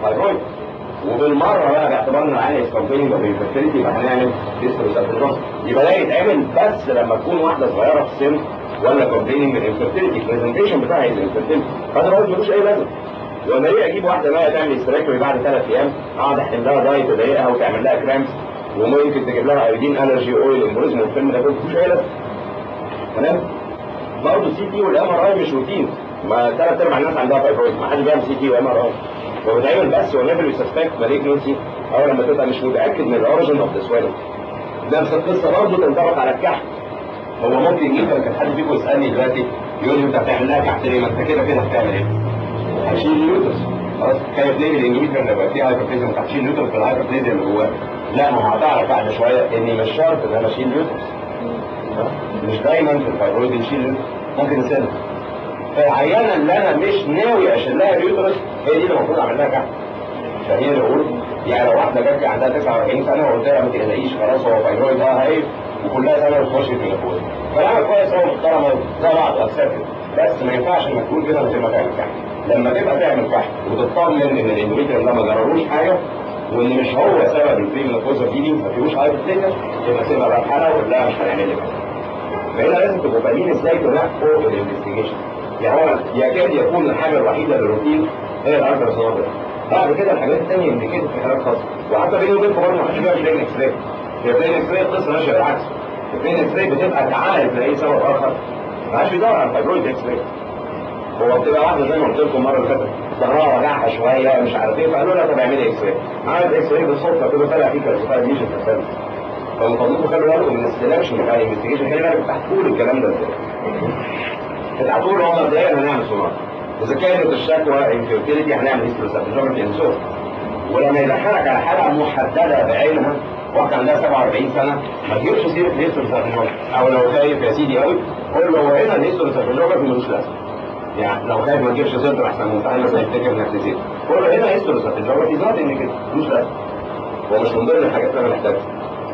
فايبرويد وبالمره بقى باعتبار ان العيان اسكومبينج وبالفيرتيليتي يبقى هنعمل هيستروسابتوجوس يبقى ده يتعمل بس لما تكون واحده صغيره في السن ولا كومبيننج من انفيرتيليتي البرزنتيشن بتاعها از انفيرتيليتي فانا برضه ملوش اي لازمه وانا ليه اجيب واحده بقى تعمل استراكتوري بعد ثلاث ايام اقعد احقن لها دايت تضايقها وتعمل لها كرامس وممكن تجيب لها ايودين الرجي اويل امبوليزم والفيلم ده كله ملوش اي لازمه تمام برضه السي تي والام ار اي مش روتين ما ثلاث ارباع الناس عندها فايبرويد ما حدش بيعمل سي تي وام ار اي هو بيتعمل بس ونيفر يسسبكت مالجنسي او لما تبقى مش متاكد من الاوريجن اوف ذا سويلنج نفس القصه برضه تنطبق على الكحت هو ممكن جدا كان حد فيكم يسالني دلوقتي يقول لي انت بتعمل لها كحت ليه ما انت كده كده بتعمل ايه؟ هتشيل اليوترس خلاص كانت ليه الاندوميتريوم لما فيه هايبرتيزم انت هتشيل اليوترس في الهايبرتيزم اللي جواه لا ما هو هتعرف بعد شويه اني مش شرط ان انا اشيل اليوترس مش دايما في الفايبرويد نشيل اليوترس ممكن نسيبها فالعيانه اللي انا مش ناوي اشيل لها اليوترس هي دي اللي المفروض اعمل لها كحت فهي اللي اقول يعني لو واحده جت لي عندها 49 سنه وقلت لها ما تقلقيش خلاص هو فايبرويد اه هايف وكلها سنه وتخش في المينوبوز كلامك كويس هو محترم زي بعض اكسبت بس ما ينفعش انك تقول كده من غير ما تعمل كحت لما تبقى تعمل كحت وتطمن ان الاندوميتريوم ده ما جرالوش حاجه وان مش هو سبب البريمينوبوزا دي ما فيهوش هايبرتيزم يبقى سيبها بقى في حاله وقول لها مش هنعمل لك فهنا لازم تبقوا فاهمين ازاي تنقوا الانفستيجيشن يعني هو يكاد يكون الحاجه الوحيده للروتين هي الالترا سونوجرافي بعد كده الحاجات الثانيه انديكيتد في حالات خاصه وحتى بيني وبينكم برضه ما حدش بيعمل بلين اكس راي هي بلين اكس راي القصه ماشيه بالعكس البلين اكس راي بتبقى تعالج لاي سبب اخر ما حدش بيدور على الفايبرويد اكس راي هو بتبقى واحده زي ما قلت لكم المره اللي فاتت ظهرها وجعها شويه مش عارف ايه فقالوا لها طب اعملي اكس راي عملت اكس راي بالصدفه كده طلع فيه كالسيفايد ليشن في السيرفس فمطلوب خلوا بالكم من السلكشن بتاع الانفستيجيشن خلي بالك بتحكوا الكلام ده ازاي بتعطوا له هو مبدئيا هنعمل سونار اذا كانت الشكوى انفيرتيليتي هنعمل هيستروسابتوجرافي انسور ولما يدخلك على حاله محدده بعينها واحده عندها 47 سنه ما تجيبش سيره الهيستروسابتوجرافي او لو خايف يا سيدي قوي قول له هو هنا الهيستروسابتوجرافي ملوش لازمه يعني لو خايف ما تجيبش سنتر احسن من امتحان بس هيفتكر انك نسيت قول له هنا هيستروسابتوجرافي ذات ان كده ملوش لازمه هو مش من ضمن الحاجات اللي انا محتاجها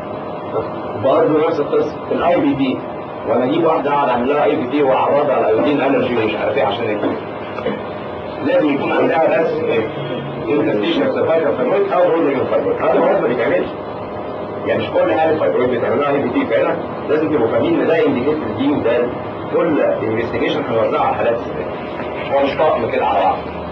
برضه نفس القصه الاي بي دي وانا اجيب واحده اقعد اعمل لها اي بي دي واعرضها على الايودين الرجي ومش عارف ايه عشان ايه لازم يكون عندها بس انترستيشن سيرفايكال فايبرويد او رولينج فايبرويد هذا مرض ما بيتعملش يعني مش كل حاله فايبرويد بيتعمل لها اي بي دي فهنا لازم تبقوا فاهمين ان ده انديكيتور دي وده كل انفستيجيشن هنوزعها على حالات هو مش طقم كده على بعض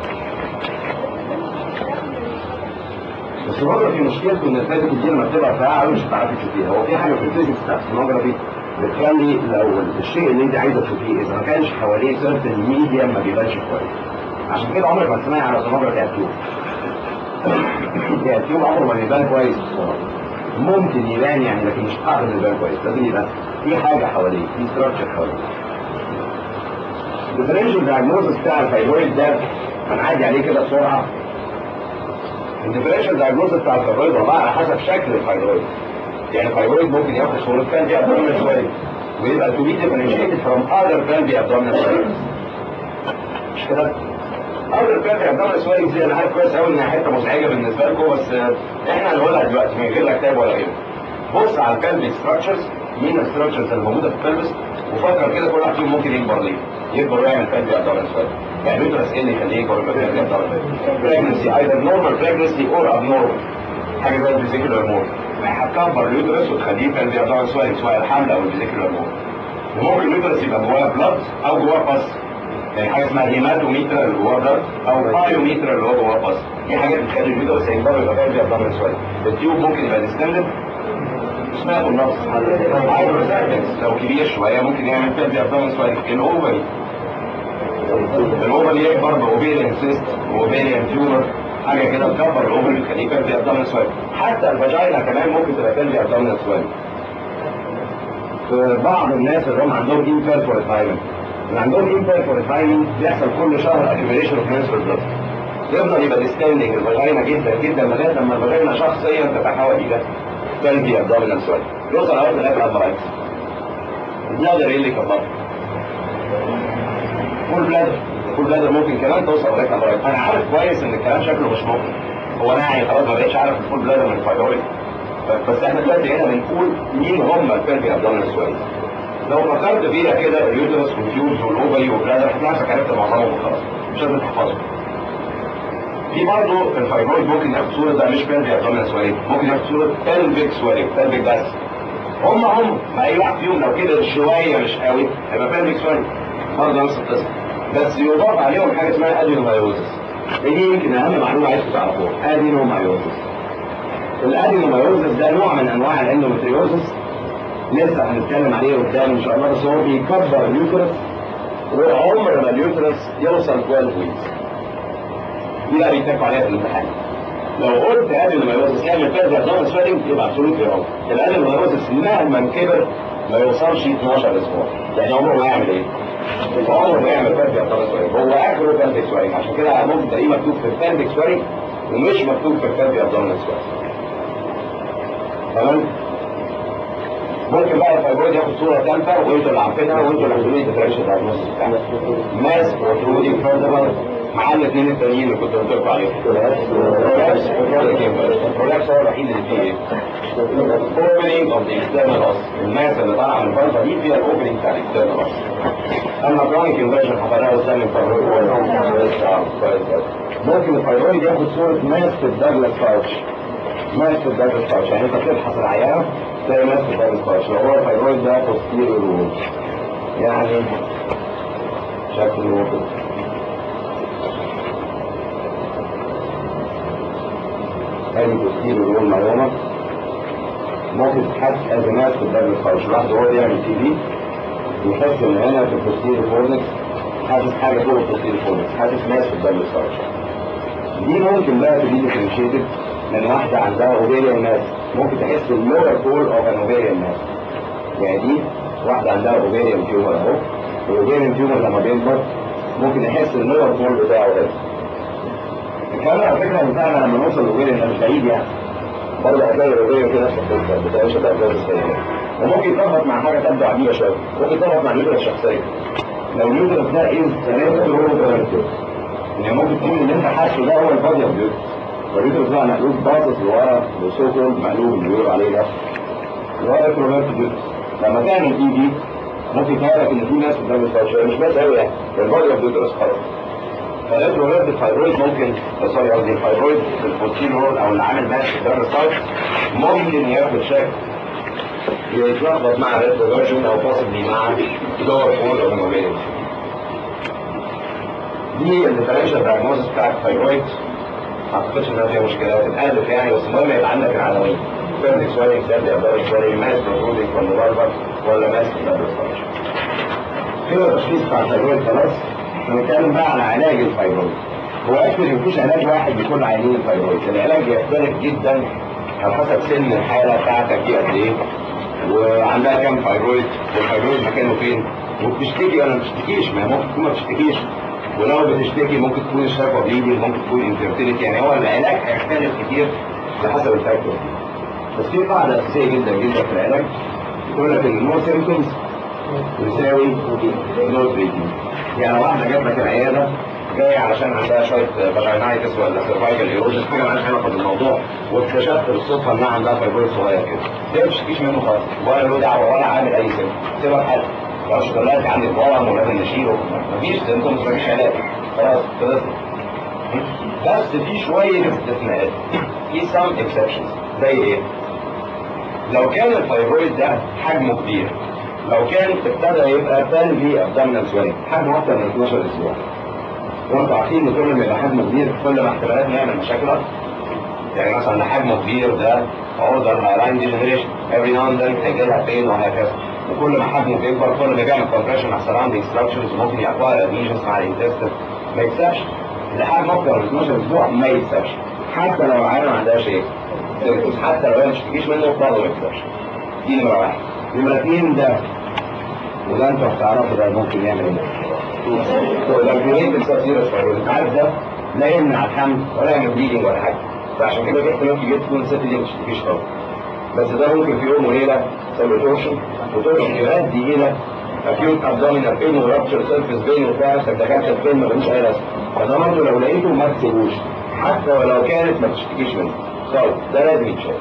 بس برضه في مشكلته ان الفاتك دي لما بتبقى فيها مش هتعرفي تشوفيها هو في حاجه في الفيزيكس بتاعت السونوجرافي بتخلي لو الشيء اللي انت عايزه تشوفيه اذا ما كانش حواليه سيرفس الميديا ما بيبانش كويس عشان كده عمرك ما تسمعي على سونوجرافي التيوب التيوب عمره ما بيبان كويس ممكن يبان يعني لكن مش قادر يبان كويس لازم يبقى في حاجه حواليه في ستراكشر حواليه الديفرنشال دايجنوستس بتاع الفايبرويد ده هنعدي عليه كده بسرعه الديفرنشال دايجنوستس بتاع الفايبرويد والله على حسب شكل الفايبرويد يعني الفايبرويد ممكن ياخد صوره فالفي ابدومينال شويه ويبقى تو بي ديفرنشيتد فروم اذر فالفي ابدومينال شويه مش كده؟ اذر فالفي ابدومينال شويه دي انا عارف كويس قوي انها حته مزعجه بالنسبه لكم بس احنا هنقولها دلوقتي من غير لا كتاب ولا غيره بص على الفالفي ستراكشرز مين الستراكشرز اللي موجوده في البلبس وفكر كده كل واحد فيهم ممكن يكبر ليه يكبر ويعمل فالفي ابدومينال شويه يعني يدرس ايه اللي يخليه يكبر ويبقى فالفي ابدومينال بريجنسي ايضا نورمال بريجنسي اور ابنورمال حاجه زي الفيزيكولار مور هتكبر اليوترس وتخليه فالفي ابدومينال سويلنج سواء الحمل او الفيزيكولار مور وممكن اليوترس يبقى جواه بلاد او جواه باس يعني حاجه اسمها هيماتوميترا اللي جواه بلاد او بايوميترا اللي هو جواه باس دي حاجات بتخلي اليوترس يكبر ويبقى فالفي ابدومينال سويلنج التيوب ممكن يبقى ديستندد اسمها النص هايدروسايتكس لو كبير شويه ممكن يعمل فالفي ابدومينال سويلنج الاوفري الاوفري يكبر باوفيريان سيست واوفيريان تيومر حاجه كده تكبر الاوفري تخليه فالفي ابدومينال سويلنج حتى الفاجينا كمان ممكن تبقى فالفي ابدومينال سويلنج في بعض الناس اللي هم عندهم imperforate hymen اللي عندهم imperforate hymen بيحصل كل شهر accumulation of menstrual blood يفضل يبقى ديستندنج الفاجينا جدا جدا لغايه لما الفاجينا شخصيا تتحول الى فالفي ابدومينال سويلنج يوصل لغايه لغايه الابرايتس البلادر ايه اللي كبر فول بلادر فول بلادر ممكن كمان توصل لغايه الابرايتس انا عارف كويس ان الكلام شكله مش ممكن هو انا يعني خلاص ما بقتش عارف الفول بلادر من الفايبرويد بس احنا دلوقتي هنا بنقول مين هم الفالفي ابدومينال سويلنج لو فكرت فيها كده اليوترس والتيوبس والاوفري والبلادر هتلاقي نفسك عرفت معظمهم وخلاص مش لازم تحفظهم في برضه الفايبرويد ممكن ياخد صوره ده مش بلفيك ابدومينال سواري ممكن ياخد صوره بلفيك سواري بلفيك بس هم هم ما اي واحد فيهم لو كده شويه مش قوي هيبقى بلفيك سواري برضه نفس القصه بس يضاف عليهم حاجه اسمها ادينومايوزس دي يمكن اهم معلومه عايزكم تعرفوها ادينومايوزس الادينومايوزس ده نوع من انواع الاندومتريوزس لسه هنتكلم عليه قدام ان شاء الله بس هو بيكبر اليوترس وعمر ما اليوترس يوصل 12 ويكس دي بقى بيتكوا عليها في الامتحان لو قلت ادينومايوزس يعمل فازة ضغط سويلنج يبقى ابسولوت رونج الادينومايوزس مهما كبر ما يوصلش 12 اسبوع يعني عمره ما يعمل ايه؟ عمره ما يعمل فازة ضغط سويلنج هو اخره فازة سويلنج عشان كده ممكن تلاقيه مكتوب في الفازة سويلنج ومش مكتوب في الفازة ضغط سويلنج تمام ممكن بقى الفايبرويد ياخد صوره ثالثه وانتوا اللي عارفينها وانتوا اللي هتقولوا لي الديفرنشال دايجنوستس بتاعها ماس بروترودينج فيرتبرال مع الاثنين التانيين اللي كنت قلت لكم عليهم برولابس برولابس هو الوحيد اللي فيه ايه؟ اوبننج اوف ذا اكسترنال اوس الماس اللي طالعه من الفرده دي فيها الاوبننج بتاع الاكسترنال اوس اما كرونيك انفيرجن هفرقها ازاي من الفايبرويد ممكن الفايبرويد ياخد صوره ماس في الداجلاس باوتش ماس في الداجلاس باوتش يعني انت بتبحث العيان تلاقي ماس في الداجلاس باوتش لو هو الفايبرويد ده بوستيريور وول يعني شكله كده ادي بوستيريور وول مايوما ممكن تحس ازمات في الداجلاس باوتش الواحد وهو بيعمل تي في يحس ان هنا في البوستيريور فورنكس حاسس حاجه فوق البوستيريور فورنكس حاسس ماس في الداجلاس باوتش دي ممكن بقى تبقى ديفرنشيتد من واحدة عندها اوفيريان ماس ممكن تحس اللور بول اوف ان اوفيريان ماس يعني دي واحدة عندها اوفيريان تيومر اهو الاوفيريان تيومر لما بيكبر ممكن يحس اللور بول بتاعه ده الكلام على فكرة بتاعنا لما نوصل الاوفيريان ده مش بعيد يعني برضه هتلاقي الاوفيريان كده نفس القصة بتاع شبه الجواز السيئة وممكن يتربط مع حاجة تبدو عجيبة شوية ممكن يتربط مع اليوترس الشخصية لو اليوترس ده از ريترو يعني ممكن تقول ان انت حاسه ده هو البادي اوف اليوترس واليوترس بقى مقلوب باصص لورا وسو كولد مقلوب اللي بيقولوا عليه ده اللي هو ريتروفيرت اليوترس لما تعمل اي دي ممكن تعرف ان في ناس قدام الفرشه مش بس قوي يعني البادي اوف اليوترس خلاص فالريتروفيرت الفايبرويد ممكن سوري قصدي الفايبرويد البوتينول او اللي عامل ماس في الدم الصوت ممكن ياخد شكل يتلخبط مع الريتروفيرجن او possibly مع دور فول او هيموجينيس دي الديفرنشال دايجنوستس بتاعت الثايرويد ما اعتقدش انها فيها مشكلات الالف يعني بس المهم يبقى عندك العناوين فيرنك سوالينج سيرلي ابدال سوالينج ماس بروتوديك ولا باربر ولا ماس دبل كده التشخيص بتاع الثايرويد خلاص هنتكلم بقى على علاج الفايبرويد هو اكشلي مفيش علاج واحد لكل عيانين الفايبرويد العلاج يختلف جدا على حسب سن الحاله بتاعتك دي قد ايه وعندها كام فايبرويد والفايبرويد مكانه فين وبتشتكي ولا ما بتشتكيش ما ممكن تكون ما بتشتكيش ولو بتشتكي ممكن تكون الشكوى بليدنج ممكن تكون انفيرتيليتي يعني هو العلاج هيختلف كتير على حسب الفاكتور بس في قاعده اساسيه جدا جدا في العلاج تقول لك ان نو سيمتومز يساوي نو تريتمنت يعني واحده جات لك العياده جايه علشان عندها شويه فاجينايتس ولا سيرفايكال ايروجن حاجه مالهاش علاقه بالموضوع واكتشفت بالصدفه انها عندها فايبرويد صغير كده هي ما بتشتكيش منه خالص ولا له دعوه ولا عامل اي سيمتوم سيبها في حالها لو اشتغلت عندي الورم ولازم نشيله مفيش سيمتومز مفيش علاج خلاص خلصت بس في شويه استثناءات في سام اكسبشنز زي ايه؟ لو كان الفايبرويد ده حجمه كبير لو كان ابتدى يبقى بلفي ابدومينال سوينج حجمه اكتر من 12 اسبوع وانتوا عارفين ان كل ما يبقى حجمه كبير كل ما احتمالات نعمل مشاكل اكتر يعني مثلا حجمه كبير ده اوردر هايلاين ديجنريشن افري ناو اند ذن هيجي لها بين وهكذا وكل ما حجمه بيكبر كل ما بيعمل كومبريشن على السراوندينج ستراكشرز وممكن يعطيها اديشنز مع الانتستين ما يكسبش اللي حجمه اكتر من 12 اسبوع ما يكسبش حتى لو العيال ما عندهاش ايه حتى لو هي ما تشتكيش منه برضه ما يكسبش دي نمره واحد نمره اثنين ده وده انتوا هتعرفوا ده ممكن يعمل ايه لو جريت السيرس انت عارف ده لا يمنع الحمل ولا يعمل بليدنج ولا حاجه فعشان كده في احتمال كبير تكون الست دي ما تشتكيش خالص بس ده ممكن في يوم وليله يسمى تورشن وتورشن يؤدي الى اكيوت ابدومينال بين ورابتشر سيرفيس بين وبتاع سكتكات البين ما ملوش اي لازمه فده برضه لو لقيته ما تسيبوش حتى ولو كانت ما تشتكيش منه خالص ده لازم يتشاف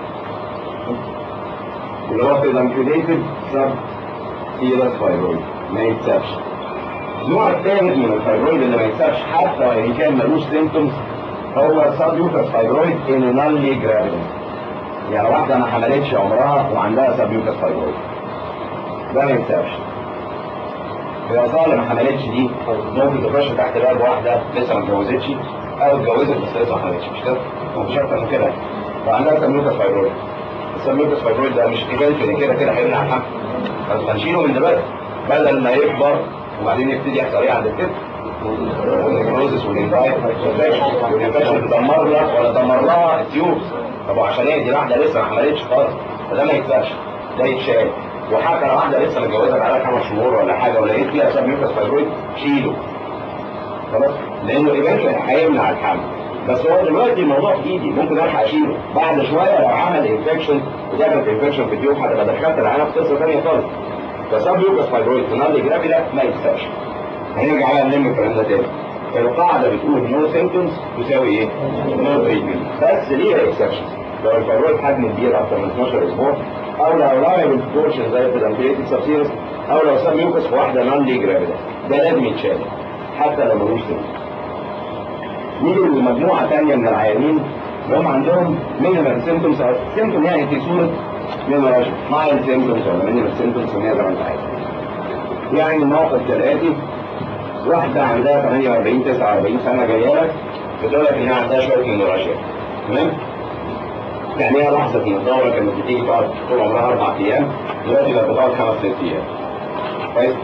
اللي هو في الانكيوليتد سب سيرس فايبرويد ما يتسابش النوع الثالث من الفايبرويد اللي ما يتسابش حتى وان كان ملوش سيمتومز هو سبيوتس فايبرويد ان نالي جرافيدنس يعني واحدة ما حملتش عمرها وعندها سبيوتس فايبرويد ده ما يتسابش الوصايا اللي ما حملتش دي ممكن تخش تحت باب واحدة لسه ما اتجوزتش او اتجوزت بس لسه ما حملتش مش كده؟ مفيش اكتر من كده وعندها سبيوتس فايبرويد السبيوتس فايبرويد ده مش ايفنتشولي كده كده هيمنع الحمل بس هنشيله من دلوقتي بدل ما يكبر وبعدين يبتدي يحصل ايه عند الست والنيكروزس والانفكشن والانفكشن تدمر لك ولا تدمر لها التيوبس طب وعشان ايه دي واحده لسه ما حملتش خالص فده ما يتسابش ده يتشال وحتى لو واحده لسه متجوزه بقالها خمس شهور ولا حاجه ولقيت فيها سب ميوكس فايبرويد شيله خلاص لانه ايفنشولي هيمنع الحمل بس هو دلوقتي الموضوع في ايدي ممكن الحق اشيله بعد شويه لو عمل انفكشن ودخلت انفكشن في التيوب هتبقى دخلت العينه في قصه ثانيه خالص فسب ميوكس فايبرويد في نار جرافي ده ما يتسابش هنرجع بقى نلم الكلام ده تاني القاعدة بتقول نو سيمتومز تساوي ايه؟ نو تريتمنت بس ليها اكسبشن لو الفيرويد حجم كبير اكتر من 12 اسبوع او لو لايبل بورشن زي البيدنكريتيك سبسيرس او لو سب ميوكس في واحدة نون لي جرافيدا ده لازم يتشال حتى لو ملوش سيمتوم نيجي لمجموعة تانية من العيانين اللي هم عندهم مينيمال سيمتومز او سيمتوم يعني في صورة مينيمال مايل سيمتومز ولا مينيمال سيمتومز سميها زي ما انت عايز يعني الموقف كالآتي واحدة عندها 48 49 سنة جاية لك بتقول لك إنها عندها شوية مينوراشيا تمام؟ يعني هي لحظة إن الدورة كانت بتيجي تقعد طول عمرها أربع أيام دلوقتي بقت بتقعد خمس ست أيام كويس؟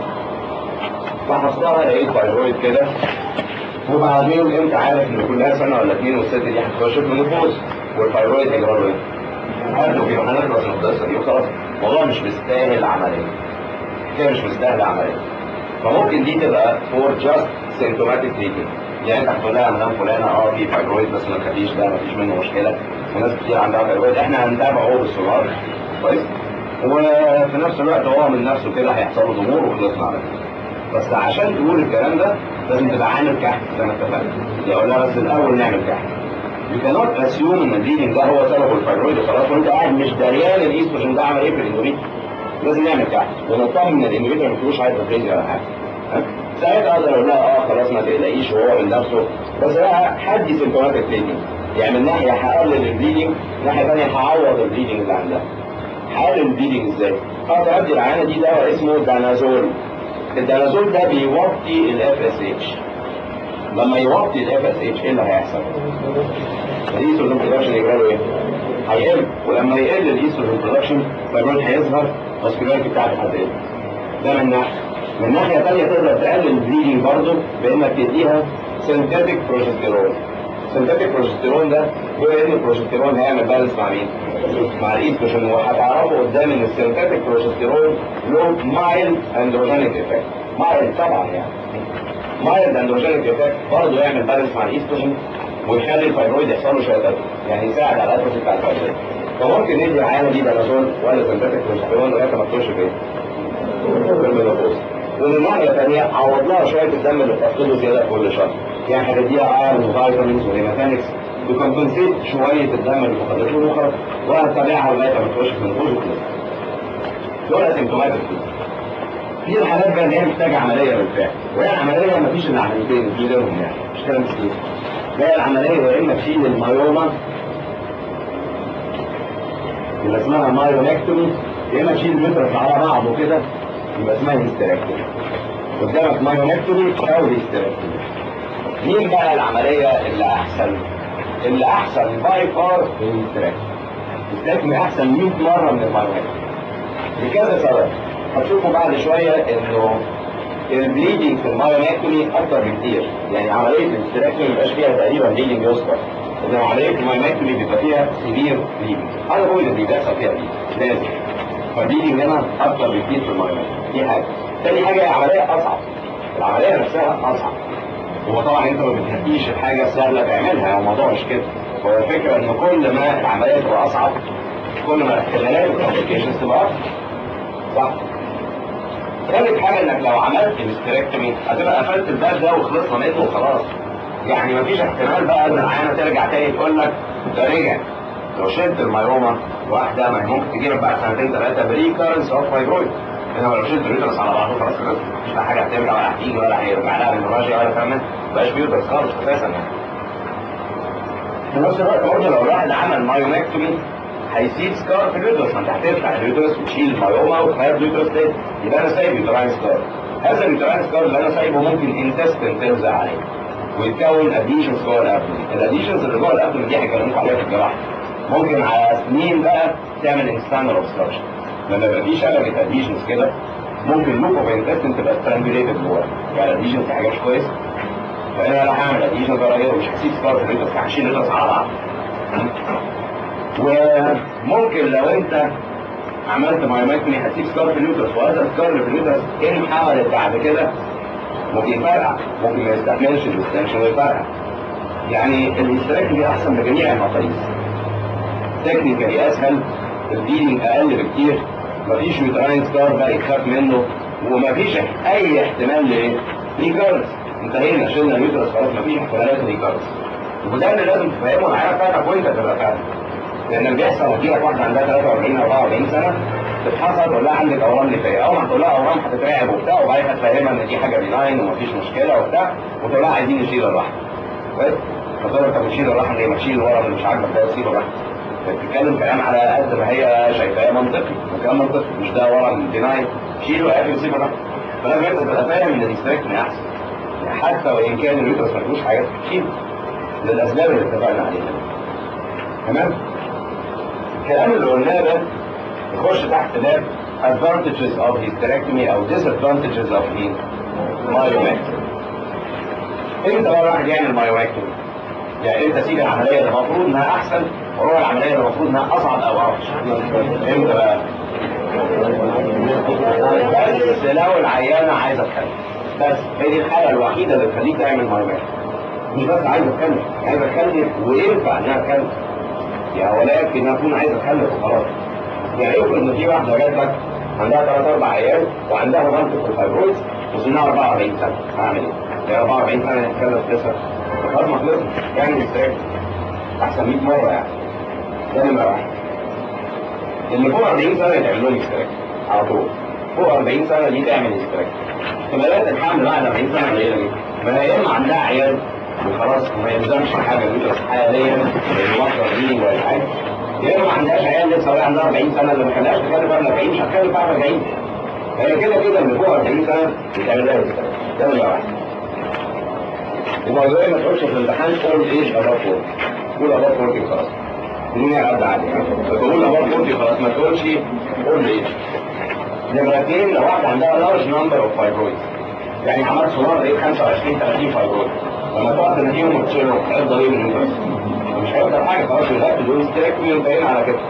فحصلها لقيت فايبرويد كده وبعدين أنت عارف إن كلها سنة ولا اتنين والست دي هتخش في المنوبوز والفايبرويد هيجرى له إيه؟ هاتوا في هنخلص من القصة دي وخلاص الموضوع مش مستاهل عملية كده مش مستاهل عملية فممكن دي تبقى فور جاست سيمتوماتيك تريتمنت يعني انت هتقول لها مدام فلانه اه في فايبرويد بس ما تخافيش ده ما فيش منه مشكله وناس كتير عندها فايبرويد احنا هنتابعه بالسونار كويس وفي نفس الوقت هو من نفسه كده هيحصل له ضمور وخلصنا على كده بس عشان تقول الكلام ده لازم تبقى عامل كحك زي ما اتفقنا يقول لها بس الاول نعمل كحك You cannot assume ان البليدنج ده هو سببه الفايبرويد وخلاص وانت قاعد مش دريان الايستروجين ده عمل ايه في الاندوميتريوم لازم نعمل كحك ونطمن ان الاندوميتريوم ما فيهوش هايبرفيزيا ولا حاجه ساعتها اقدر اقول لها اه خلاص ما تقلقيش وهو من نفسه بس بقى حدي سيمتوماتيك بليدنج يعني من ناحيه هقلل البليدنج من ناحيه ثانيه هعوض البليدنج اللي عندها هقلل البليدنج ازاي؟ اقدر ادي العيانه دي دواء اسمه دانازول الدانازول ده بيوطي الاف اس اتش لما يوطي الاف اس اتش ايه اللي هيحصل؟ الايستروجين برودكشن يجرى له ايه؟ هيقل ولما يقل الايستروجين برودكشن فالبرد هيظهر الاسكيولاريتي بتاعته هتقل ده من ناحيه من ناحية تانية تقدر تقلل البليدنج برضه بانك تديها سينثيتك بروجستيرون سينثيتك بروجستيرون ده بما ان البروجستيرون هيعمل بالانس مع مين؟ مع الايستروجين وهتعرفوا قدام ان السينثيتك بروجستيرون له مايلد اندروجينيك افكت مايلد طبعا يعني مايلد اندروجينيك افكت برضه يعمل بالانس مع الايستروجين ويخلي الفايبرويد يحصل له شويه اتروفي يعني يساعد على الاتروفي بتاع الفايبرويد فممكن ندي العيانه دي بنازول ولا سينثيتك بروجستيرون لغايه ما تخش فين؟ في المينوبوز ومن ناحية ثانية عوض لها شوية الدم اللي بتفقده زيادة كل شهر يعني هتديها ايرون وفيتامينز وهيماتانكس تكمبنسيت شوية الدم اللي فقدته وخلاص وهتتابعها لغاية ما تخش في النفوذ وخلاص دول اسيمتوماتيك في الحالات بقى اللي هي محتاجة عملية بالفعل وهي العملية مفيش إلا عمليتين في غيرهم يعني مش كلام كتير هي العملية يا إما تشيل المايوما اللي اسمها مايونكتومي يا إما تشيل اليوترس على بعضه كده يبقى اسمها هيستراكتومي قدامك مايونكتومي او هيستراكتومي مين بقى العملية اللي احسن اللي احسن باي فار الهيستراكتومي الهيستراكتومي احسن 100 مرة من المايونكتومي لكذا سبب هتشوفوا بعد شوية انه البليدنج في المايونكتومي اكتر بكتير يعني عملية الهيستراكتومي مبقاش فيها تقريبا بليدنج يذكر انما عملية المايونكتومي بيبقى فيها سيفير بليدنج هذا هو اللي بيحصل فيها بليدنج لازم فبليدنج هنا اكتر بكتير في المايونكتومي دي حاجة تاني حاجة العملية أصعب العملية نفسها أصعب هو طبعا أنت ما بتحكيش الحاجة سهلة تعملها هو الموضوع مش كده هو الفكرة إن كل ما العملية تبقى أصعب كل ما احتمالات الكومبليكيشنز تبقى أكتر صح؟ ثالث حاجة إنك لو عملت الاستريكتومي هتبقى قفلت الباب ده وخلصنا منه وخلاص يعني مفيش احتمال بقى إن العيانة ترجع تاني تقول لك ده رجع لو شلت الميومة واحدة ما هي ممكن تجيلك بعد سنتين ثلاثة بريكارنس أوف فايبرويد انما لو شلت اليوترس على بعضه خلاص خلاص مش حاجه هترجع ولا هتيجي ولا هيرجع لها من الراجع ولا كمان مبقاش بيوترس خالص اساسا يعني في نفس الوقت برضه لو الواحد عمل مايومكتومي هيسيب سكار في اليوترس ما انت هتفتح اليوترس وتشيل المايوما وتغير اليوترس تاني يبقى انا سايب يوتراين سكار هذا اليوتراين سكار اللي انا سايبه ممكن انتستن تلزق عليه ويتكون اديشنز جوه الابدومين الاديشنز اللي جوه الابدومين دي هيكلموك عليها في الجراحه ممكن على سنين بقى تعمل انستانر اوبستراكشن لما يبقى في شبكه اديشنز كده ممكن لوب اوف انتستن تبقى سترانجوليتد جوه يعني الاديشنز دي حاجه مش كويسه فانا راح اعمل اديشنز ورا كده ومش هسيب سكار في اليوترس هشيل اليوترس على بعض وممكن لو انت عملت مايوماكتومي هتسيب سكار في اليوترس وهذا السكار اللي في اليوترس ان حاولت بعد كده ممكن يفرقع ممكن ما يستحملش الاستنشن ويفرقع يعني الاستراكشن احسن بجميع المقاييس تكنيكالي اسهل الديلينج اقل بكتير مفيش يوتراين سكار بقى يتخاف منه ومفيش اي احتمال لايه؟ ريكارس انتهينا شلنا اليوترس خلاص مفيش احتمالات ريكارس وده اللي لازم تفهمه معايا فعلا وانت تبقى فاهم لان بيحصل يجي لك واحده عندها 43 44 سنه تتحصل تقول لها عندك اورام نفايه اول ما تقول لها اورام هتترعب وبتاع وبعدين هتفهمها ان دي حاجه بيناين ومفيش مشكله وبتاع وتقول لها عايزين نشيل الرحم كويس فتقول لها طب نشيل الرحم ليه ما تشيل الورم اللي مش عاجبك ده تسيب الرحم بتتكلم كلام على قد ما هي شايفاه منطقي وكلام منطقي مش ده ورم بيناين شيله يا اخي وسيب الرحم فلازم انت تبقى فاهم ان الاستراكشن احسن حتى وان كان اليوترس ما فيهوش حاجات كتير للاسباب اللي اتفقنا عليها تمام الكلام اللي قلناه ده يخش تحت باب advantages of hysterectomy او disadvantages of the myomectomy امتى بقى الواحد يعمل myomectomy؟ يعني امتى اسيب العمليه اللي المفروض انها احسن واروح العمليه اللي المفروض انها اصعب او اوحش؟ امتى بقى؟ بس لو العيانه عايزه تخلف بس هي دي الحاله الوحيده اللي تخليك تعمل myomectomy مش بس عايزه تخلف عايزه تخلف وينفع انها تخلف يعني ولكن اكون عايز اتخلف وخلاص يعني يمكن ان في واحده جات لك عندها ثلاث اربع عيال وعندها منطقه فايبرويد وسنها 44 سنه هعمل ايه؟ يعني 44 سنه تتخلف تسع خلاص ما خلصت يعني استراك احسن 100 مره يعني ده نمره واحد اللي فوق 40 سنه يتعمل لهم استراك على طول فوق 40 سنه دي تعمل استراك احتمالات الحمل بعد 40 سنه قليله جدا ما هي اما عندها عيال وخلاص وما يلزمش حاجه يدرس حاليا المصدر دي ولا حاجه يا اما ما عندهاش عيال لسه وهي عندها 40 سنه اللي ما خلاش تخلف قبل 40 مش هتخلف بعد 40 هي كده كده اللي فوق 40 سنه بتعمل لها ده ولا واحد وبرضه ما تقولش في الامتحان قول ايش اباف فورتي قول اباف فورتي خلاص الدنيا عدى عادي بقول اباف فورتي خلاص ما تقولش قول ايش نمرة اثنين لو واحدة عندها لارج نمبر اوف فايبرويد يعني عملت سونار لقيت 25 30 فايبرويد لما تقعد تناديهم وتشيلهم هيفضل ايه من الناس مش هيفضل حاجه خلاص الغد دول استراكمي وانتهينا على كده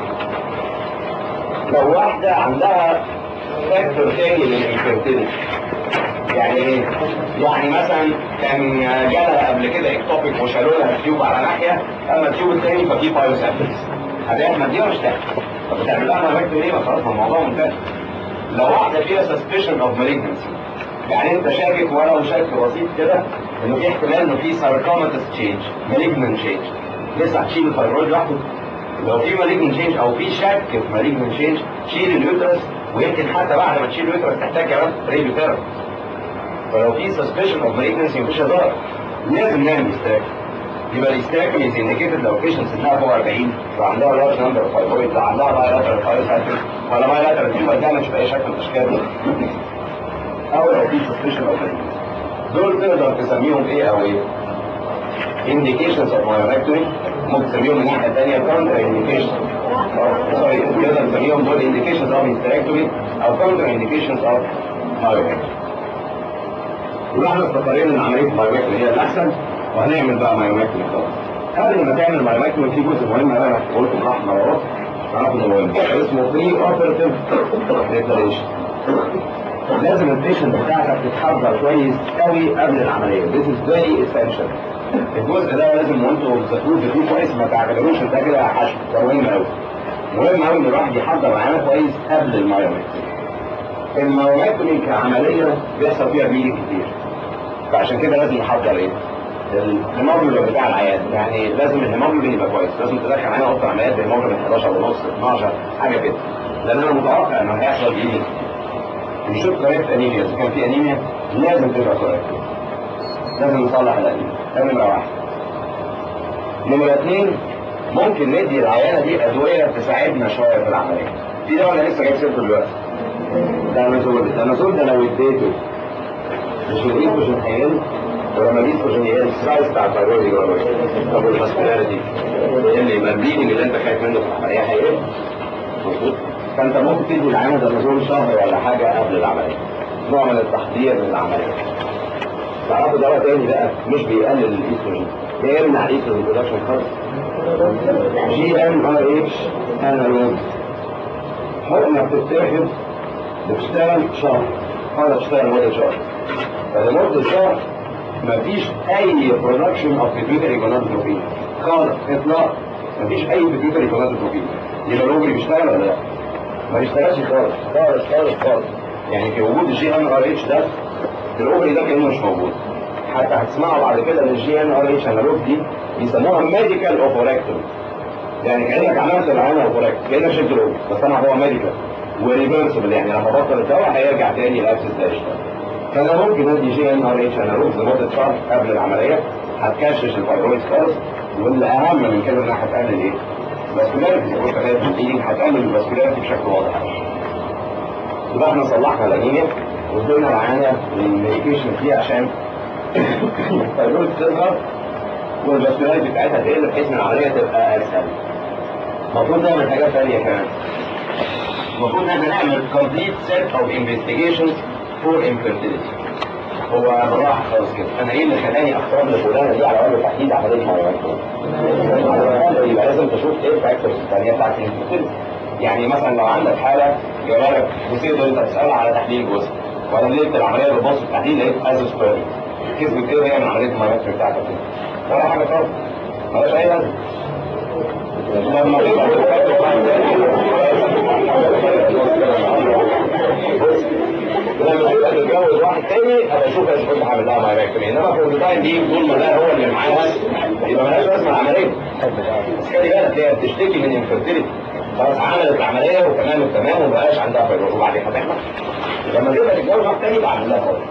لو واحده عندها فاكتور تاني من الانفيرتيلتي يعني ايه؟ يعني مثلا كان جالها قبل كده اكتوبيك وشالوا لها التيوب على ناحيه اما التيوب الثاني ففيه بايوسابتكس هتعمل دي مش تعمل طب بتعمل لها مايكتو ليه؟ ما خلاص الموضوع منتهي لو واحده فيها سسبشن اوف مالجنسي يعني انت شاكك ولو شك بسيط كده انه في احتمال انه في ساركوماتس تشينج مالجنن تشينج لسه هتشيل الفايبرويد لوحده لو في مالجنن تشينج او في شك في مالجنن تشينج شيل اليوترس ويمكن حتى بعد ما تشيل اليوترس تحتاج كمان راديو ثيرابي فلو في سسبشن اوف مالجنسي مفيش هزار لازم نعمل استراك يبقى الاستراك از انديكيتد لو بيشنت سنها فوق 40 لو عندها لارج نمبر اوف فايبرويد لو عندها بايلاترال فايبرويد ولا بايلاترال تيوبر دامج باي شكل من الاشكال او لو في سسبشن اوف دول تقدر تسميهم ايه او ايه indications of myomectomy ممكن تسميهم من الناحيه الثانيه counter indication سوري تقدر تسميهم دول indications of hysterectomy او counter indications of myomectomy يبقى احنا استقرينا ان عمليه المايومكتومي هي الاحسن وهنعمل بقى مايومكتومي خلاص قبل ما تعمل مايومكتومي في جزء مهم قوي انا قلت براحتنا وراه تعرفوا انه مهم اسمه بري اوبرتيف ديكلاريشن لازم البيشنت بتاعتك تتحضر كويس قوي قبل العمليه this is very essential الجزء ده لازم وانتوا بتذاكروه فيه كويس ما تعتبروش انت كده حشو ده مهم قوي مهم قوي ان الواحد يحضر معانا كويس قبل المايومكتومي المايومكتومي كعمليه بيحصل فيها بليدنج كتير فعشان كده لازم نحضر ايه؟ الهيموجلوبين بتاع العيان يعني لازم الهيموجلوبين يبقى كويس لازم تدخل معانا اوضه عمليات بهيموجلوبين 11 ونص 12 حاجه كده لان انا متوقع انه هيحصل بليدنج نشوف كوريكت انيميا اذا كان في انيميا لازم تبقى كوريكت لازم نصلح الانيميا ده نمره واحد نمرة اثنين ممكن ندي العيانة دي أدوية تساعدنا شوية في العملية في دواء أنا لسه جايب سيرته دلوقتي دانازول الدانازول ده لو اديته مش الايستروجين هيقل ولما الايستروجين يقل السلايس بتاع الثايرويد يقل طب والفاسكولاريتي اللي يبقى البليدنج اللي انت خايف منه في العملية هيقل مظبوط فانت ممكن تدي العيانة دانازول شهر ولا حاجة قبل العملية نوع من التحضير للعملية تعرفوا دواء تاني بقى مش بيقلل الايستروجين بيمنع الايستروجين برودكشن خالص جي ام ار اتش انالوج حقنه بتتاخد بتشتغل شهر حقنه بتشتغل مده شهر فلمده شهر مفيش اي برودكشن اوف بيتويتري جونادوتروبين خالص اطلاق مفيش اي بيتويتري جونادوتروبين يبقى الاوفري بيشتغل ولا لا؟ ما بيشتغلش خالص خالص خالص خالص يعني في وجود الجي ام ار اتش ده الاوفري ده كانه مش موجود حتى هتسمعوا بعد كده ان الجي ان ار اتش انالوج دي بيسموها ميديكال اوفوركتوم يعني كانك عملت العين اوفوركت كانك شلت الاوفر بس طبعا هو ميديكال وريفرسبل يعني لما بطل الدواء هيرجع تاني الابسس ده يشتغل فانا ممكن ادي جي ان ار اتش انالوج لمده شهر قبل العمليه هتكشش الفايبرويد خالص والاهم من كده انها هتقلل ايه؟ الفاسكولاريتي وانت خايف من هتقلل الفاسكولاريتي بشكل واضح يبقى احنا صلحنا الانيميا وادينا العيانه الميديكيشن دي عشان الفيروس تظهر والفاسكولاريتي بتاعتها تقل بحيث ان العمليه تبقى اسهل. المفروض نعمل حاجات ثانيه كمان. المفروض ان احنا نعمل complete set of investigations for infertility. هو بالراحه خالص كده، انا ايه اللي خلاني اختار الفلانه دي على وجه تحديد عمليه معينه؟ يبقى لازم تشوف ايه الفاكتورز الثانيه بتاعت الانفيرتيليتي. يعني مثلا لو عندك حاله جرالك بسيطه انت بتسالها على تحليل جزء وانا لقيت العمليه بتبص في التحليل لقيت ازوسبيرم كسبت ايه هي من عمليه المايومتري بتاعتك دي ولا حاجه خالص مالهاش اي لازمه لما تبقى لما تبقى تتجوز واحد تاني ابقى اشوف اذا كنت هعمل لها مايومتري انما في البدايه دي طول ما ده هو اللي معاها يبقى مالهاش لازمه العمليه بس خلي بالك هي بتشتكي من انفيرتيليتي خلاص عملت العمليه وتمام التمام ومبقاش عندها فيروس وبعدين هتحمل لما تبقى تتجوز واحد تاني بعمل لها فيروس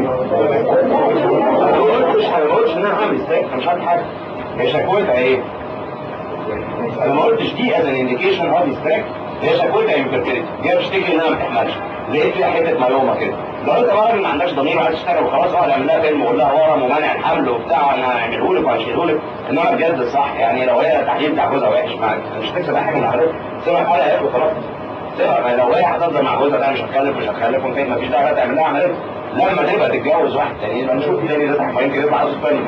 انا ما قلتش ما قلتش ان انا هعمل ستيك انا مش عارف حاجه هي شكوتها ايه؟ انا ما قلتش دي از ان انديكيشن اوف ستيك هي شكوتها انفيرتيليتي جايه بتشتكي انها ما بتحملش لقيت فيها حته مايومه كده لو انت راجل ما عندكش ضمير وعايز تشتغل وخلاص اقعد اعمل لها فيلم وقول لها ورم ومنع الحمل وبتاع انا هعمله لك وهشيله لك انما بجد صح يعني لو هي التحليل بتاع جوزها وحش معاك مش هتكسب اي حاجه من العمليه سيبها الحاله هياكل وخلاص سيبها لو هي هتفضل مع جوزها ده مش هتخلف مش هتخلف ومفيش مفيش داعي تعمل لها عمليه لما تبقى تتجوز واحد تاني يبقى نشوف تاني ده تحت يمكن يطلع عاوز تاني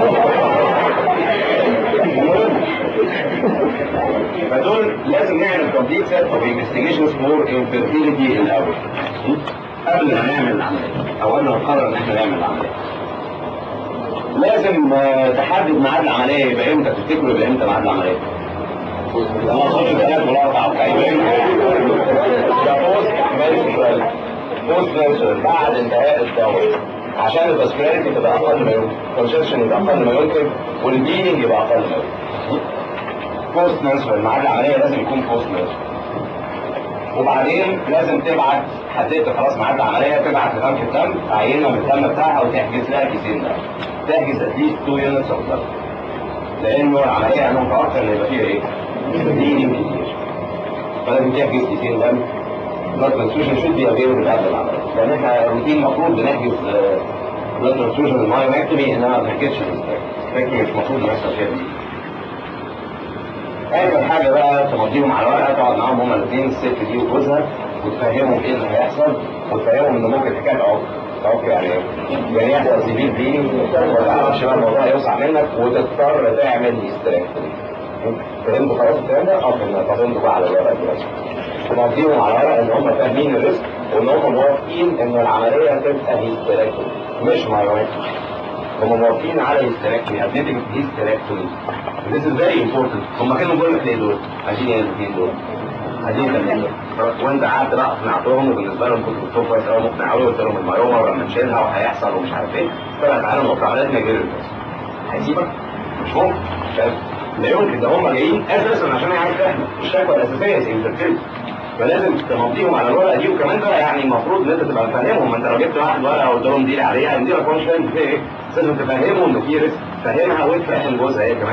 فدول لازم نعمل كومبليت سيت اوف انفستيجيشنز فور انفيرتيليتي الاول قبل ما نعمل العمليه او قبل ما نقرر ان احنا نعمل العمليه لازم تحدد ميعاد العمليه يبقى امتى تفتكروا يبقى امتى ميعاد العمليه ما اقصدش ثلاث ولا اربع ده بوست ميرسل بوست ميرسل بعد انتهاء الدواء عشان الفاسكولاريتي تبقى اقل ما يمكن الكونسيشن يبقى اقل ما يمكن والبيلينج يبقى اقل ما يمكن بوست ميرسل ميعاد العمليه لازم يكون بوست ميرسل وبعدين لازم تبعت حددت خلاص ميعاد العمليه تبعت لبنك الدم عينه من الدم بتاعها وتحجز لها كيسين دم تحجز اتليست 2 يونتس اوف دم لانه العمليه انا متوقع ان يبقى فيها ايه؟ ديلينج كتير فلازم تحجز كيسين دم بلاد ترانسفيوجن شود بي افيلبل قبل العمليه لان احنا روتين المفروض بنحجز بلاد ترانسفيوجن المايوماكتومي انما ما بنحجزش السبكتومي مش المفروض يحصل فيها دي اخر حاجه بقى تمضيهم على ورقه تقعد معاهم هما الاثنين الست دي وجوزها وتفهمهم ايه اللي هيحصل وتفهمهم ان ممكن حكايه عقد عقد يعني ايه؟ يعني يحصل سيفير بليدنج وما تعرفش بقى الموضوع يوسع منك وتضطر تعمل هيستريكتومي فهمتوا خلاص الكلام ده؟ اه فهمنا فهمتوا بقى على الورقه دلوقتي تمضيهم على ورقه ان هم فاهمين الريسك وان هم موافقين ان العمليه تبقى هيستريكتومي مش مايومتري هم موافقين على هيستريكتومي ادميتنج هيستريكتومي This is very important هم كانوا بيقولوا لك ليه دول؟ عايزين ايه الاثنين دول؟ عايزين تمثيل وانت قعدت بقى اقنعتهم وبالنسبه لهم كنت دكتور كويس قوي مقنع قوي قلت لهم المعلومه ولما نشيلها وهيحصل ومش عارف ايه طلعت على المقابلات نيجيريا هيسيبك؟ مش ممكن فاهم؟ لا يمكن ده هم جايين اساسا عشان يعرف احنا الشكوى الاساسيه زي انترفيرنس فلازم تمضيهم على الورقه دي وكمان ده يعني المفروض ان انت تبقى فاهمهم ما انت لو جبت واحد ورقه وقلت لهم دي عليها هيديلك مش فاهم فيها ايه لازم تفهمه انه في ريسك فهمها وتفهم جوزها هي كمان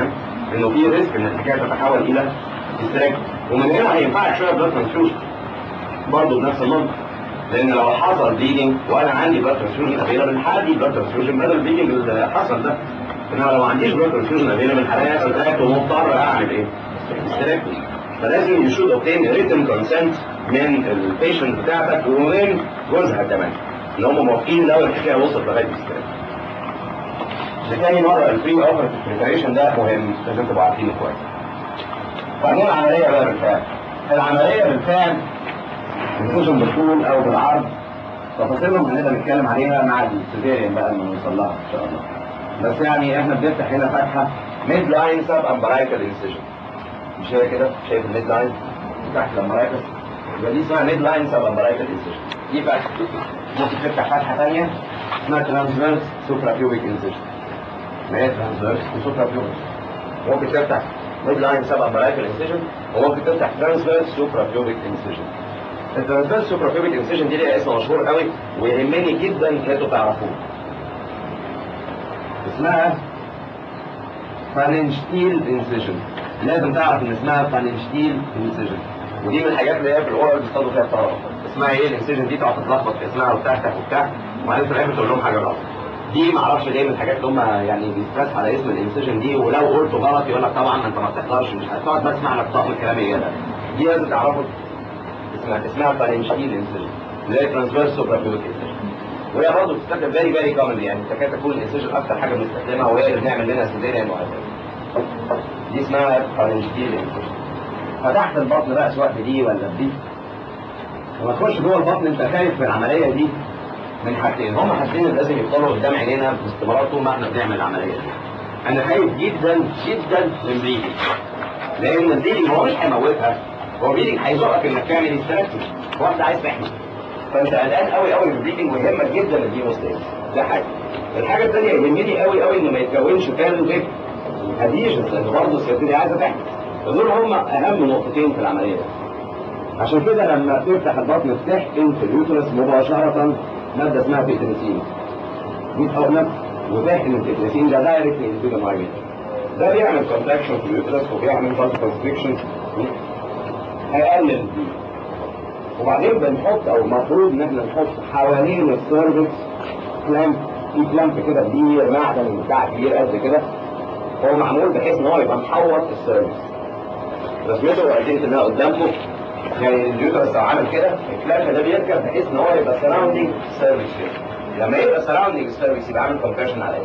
انه في ريسك ان الحكايه تتحول الى استراك ومن هنا هينفعك شويه بلاد ترانسفيوجن برضه بنفس المنطق لان لو حصل بليدنج وانا عندي بلاد ترانسفيوجن افيلبل هدي بلاد ترانسفيوجن بدل البليدنج اللي حصل ده انما لو ما عنديش بلاد ترانسفيوجن افيلبل هلاقي استراك ومضطر اعمل ايه؟ استراك فلازم يشود اوبتين ريتن كونسنت من البيشنت بتاعتك ومن جوزها كمان ان هم موافقين لو الحكايه وصلت لغايه الاستراك لتاني مرة البري اوفر بريباريشن ده مهم لازم تبقوا عارفينه كويس. وبعدين العملية بقى بالفعل. العملية بالفعل بتكون بالطول او بالعرض تفاصيلهم هنبقى نتكلم عليها مع السيزيريان بقى لما نوصل لها ان شاء الله. بس يعني احنا بنفتح هنا فتحة ميد لاين سب امبرايكال انسيجن. مش هي كده؟ شايف الميد لاين؟ تحت الامبرايكال يبقى دي اسمها ميد لاين سب امبرايكال انسيجن. دي فتحة ممكن تفتح فتحة ثانية اسمها ترانسفيرس سوبرا بيوبيك انسيجن. ما هي ترانسفيرس وسوبرا بيوبيك. ممكن تفتح ميد لاين سب امبرايكال انسيجن وممكن تفتح ترانسفيرس سوبرا بيوبيك انسيجن. الترانسفيرس سوبرا بيوبيك انسيجن دي ليها اسم مشهور قوي ويهمني جدا ان انتوا تعرفوه. اسمها فالنشتيل انسيجن. لازم تعرف ان اسمها فالنشتيل انسيجن. ودي من الحاجات اللي هي في الاورال بيصطادوا فيها الطلبه. اسمها ايه الانسيجن دي تقعد تتلخبط في اسمها وبتاع وبتاع وبعدين في الاخر تقول لهم حاجه غلط. دي ما اعرفش ليه من الحاجات اللي هم يعني بيسترس على اسم الانسيجن دي ولو قلته غلط يقول لك طبعا ما انت ما بتحضرش مش هتقعد بس مع طقم الكلام ايه ده دي لازم تعرفوا اسمها اسمها فالنشتيل انسيجن اللي هي ترانسفيرس سوبرابيوتيك انسيجن وهي برضه بتستخدم فيري فيري كومن يعني تكاد تكون الانسيجن اكثر حاجه بنستخدمها وهي اللي بنعمل منها سيزيريان وهكذا دي اسمها فالنشتيل انسيجن فتحت البطن بقى سواء بدي ولا بدي لما تخش جوه البطن انت خايف من العمليه دي من حاجتين هم حاجتين اللي لازم يفضلوا قدام عينينا باستمرار طول ما احنا بنعمل العمليه دي انا خايف جدا جدا من بليدنج لان البليدنج هو مش هيموتها هو بليدنج هيزقك انك تعمل استراكشن هو انت عايز تحمي فانت قلقان قوي قوي من البليدنج ويهمك جدا الديموستيز ده حاجه الحاجه الثانيه يهمني قوي قوي ان ما يتكونش فالفيك اديشنز لان برضه الست دي عايزه تحمي فدول هم اهم نقطتين في العمليه دي عشان كده لما تفتح البطن بتحقن في اليوترس مباشره ماده اسمها بيتريسين دي حقنه وتحقن البيتريسين ده دايركت انتو ذا مايميتر ده بيعمل كونتراكشن في اليوترس وبيعمل فاز كونستريكشن هيقلل دي وبعدين بنحط او المفروض ان احنا نحط حوالين السيرفكس كلامب في كلامب كده كبير معدن بتاع كبير قد كده هو معمول بحيث ان هو يبقى محوط السيرفكس رسمته وقاعدين تلاقيها قدامكم يعني اليوترس لو عمل كده الكلامب ده بيركب بحيث ان هو يبقى سراوندينج السيرفكس كده لما يبقى سراوندينج السيرفكس يبقى عامل كومبريشن على ايه؟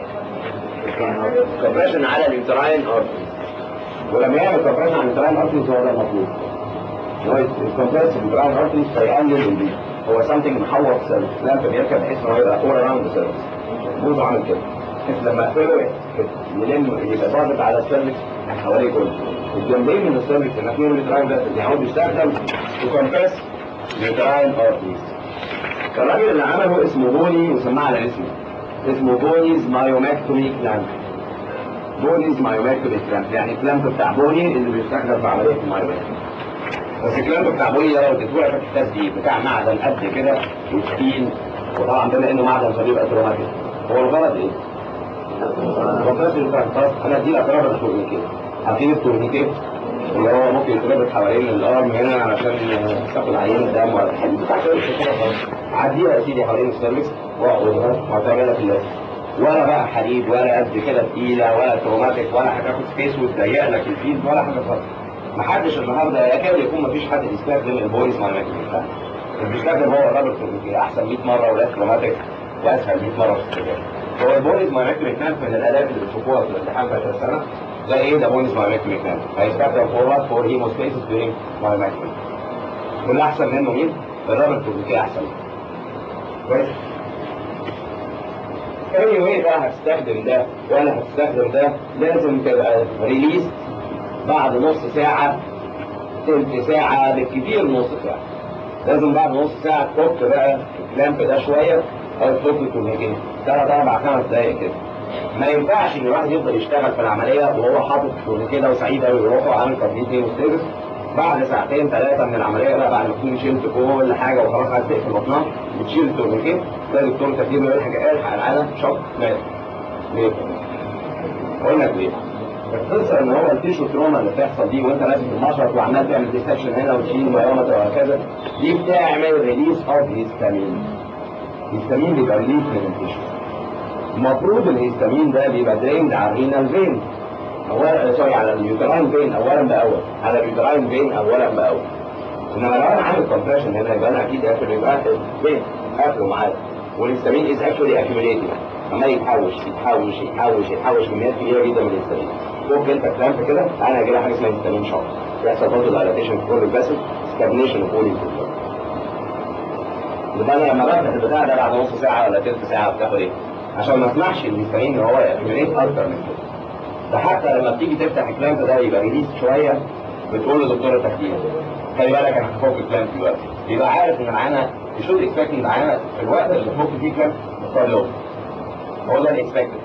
كومبريشن على اليوتراين ارتريز ولما يعمل كومبريشن على اليوتراين ارتريز هو ده المطلوب الكومبريس اليوتراين ارتريز فيقلل البيت هو سامثينج محوط سيرفكس كلامب بيركب بحيث ان هو يبقى اول اراوند السيرفكس بوزه عامل كده بحيث لما اقفله يلم يبقى ضاغط على السيرفكس حواليه كله الجنبين من السيرفكس الاثنين اليوتراين ده يعود يستخدم يكمبرس اليوتراين ارتريز الراجل اللي عمله اسمه بوني وسماه على اسمه اسمه بونيز مايوماكتومي كلامب بونيز مايوماكتومي كلامب يعني الكلامب بتاع بوني اللي بيستخدم في عمليه المايوماكتومي بس الكلامب بتاع بوني ده لو اديته لك التسديد بتاع معدن قد كده وتقيل وطبعا بما انه معدن فبيبقى تروماتيك هو الغرض ايه؟ الكومبرس اليوتراين انا ادي لك رابط تورنيكيت عارفين التورنيكيت اللي هو ممكن يتربط حوالين الارم هنا علشان تاخد عينه دم ولا الحديد بتاع كده عديها يا سيدي حوالين السيرفكس واقعدها وهتعملها في اللازم ولا بقى حديد ولا قد كده تقيله ولا تروماتيك ولا هتاخد سبيس وتضيق لك الفيلد ولا حاجه خالص محدش النهارده يكاد يكون مفيش حد بيستخدم البوليس مع الماكينه بتاعته اللي بيستخدم هو الرابط في احسن 100 مره ولا تروماتيك واسهل 100 مره في الاستخدام هو البوليس مع الماكينه من الالات اللي بتشوفوها في الامتحان في اخر السنه ده ايه ده بونز مايومتري كان هيستخدم فور فور هيموستاسيس دورينج مايومتري واللي احسن منه مين؟ الرابط التوبيكي احسن كويس اي واي بقى هتستخدم ده ولا هتستخدم ده لازم تبقى ريليز بعد نص ساعة تلت ساعة بالكثير نص ساعة لازم بعد نص ساعة تفك بقى الكلامب ده شوية او تفك التورنيكيه ثلاث اربع خمس دقايق كده ما ينفعش ان الواحد يفضل يشتغل في العمليه وهو حاطط التورنيكيه ده وسعيد قوي ويروح وعامل كومبليت هيموستاسيس بعد ساعتين ثلاثه من العمليه بقى بعد ما تكون شلت كل حاجه وخلاص عايز تقفل بطنها بتشيل التورنيكيه تلاقي الدكتور كاتب له الحاجه الحق العالم شوك مات ليه؟ اقول لك ليه؟ القصه ان هو التيشو تروما اللي بتحصل دي وانت لازم المشرط وعمال تعمل ديسكشن هنا وتشيل ميومتر وهكذا دي بتعمل ريليس اوف هيستامين الهيستامين بيبقى ريليس من التيشو المفروض الهيستامين ده بيبقى دريند على الرينال فين اولا سوري على اليوتراين فين اولا باول على اليوتراين فين اولا باول انما لو انا عامل كومبريشن هنا يبقى انا اكيد قافل يبقى فين قافله معايا والهيستامين از اكشولي اكيوميليتنج عمال يتحوش يتحوش يتحوش يتحوش كميات كبيره جدا من الهيستامين فوق انت كلامت كده انا هجي حاجه اسمها هيستامين شوك يحصل برضه دايلاتيشن في كل الفاسل ستاجنيشن اوف اول يبقى انا لما بفتح البتاع ده بعد نص ساعه ولا تلت ساعه بتاخد ايه؟ عشان ما اسمحش الهيستامين ان هو يأكيوميليت اكتر من كده ده حتى لما بتيجي تفتح الكلامب ده يبقى ريليس شويه بتقول لدكتور التخدير خلي بالك انا هفك الكلامب دلوقتي يبقى عارف ان معانا يشوف اكسبكت ان معانا في الوقت اللي بتفك فيه كلامب مختار له هو ده الاكسبكتد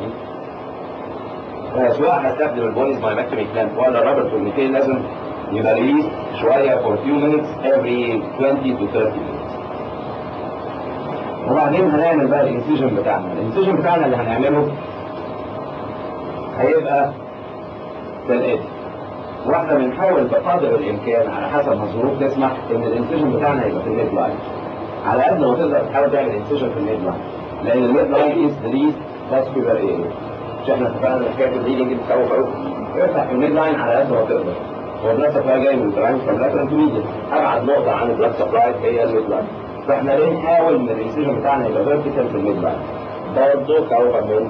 سواء هستخدم البوليس مايمكتومي كلامب ولا الرابر تورنيكي لازم يبقى ريليس شويه for few minutes every 20 to 30 minutes وبعدين هنعمل بقى الانسيجن بتاعنا الانسيجن بتاعنا اللي هنعمله هيبقى كالآتي واحنا بنحاول بقدر الامكان على حسب ما الظروف تسمح ان الانسيجن بتاعنا يبقى في الميد لاين على قد ما تقدر تحاول تعمل انسيجن في الميد لاين لان الميد لاين از ذا ليست فاسكولار اريا مش احنا اتفقنا ان حكايه الهيلينج دي بتساوي قوي افتح في الميد لاين على قد ما تقدر هو البلاد سبلاي جاي من البراين فبلاد انتميديت ابعد نقطه عن البلاد سبلاي هي الميد لاين فاحنا ليه نحاول ان الانسيجن بتاعنا يبقى فيرتيكال في الميد لاين برضه كوكب من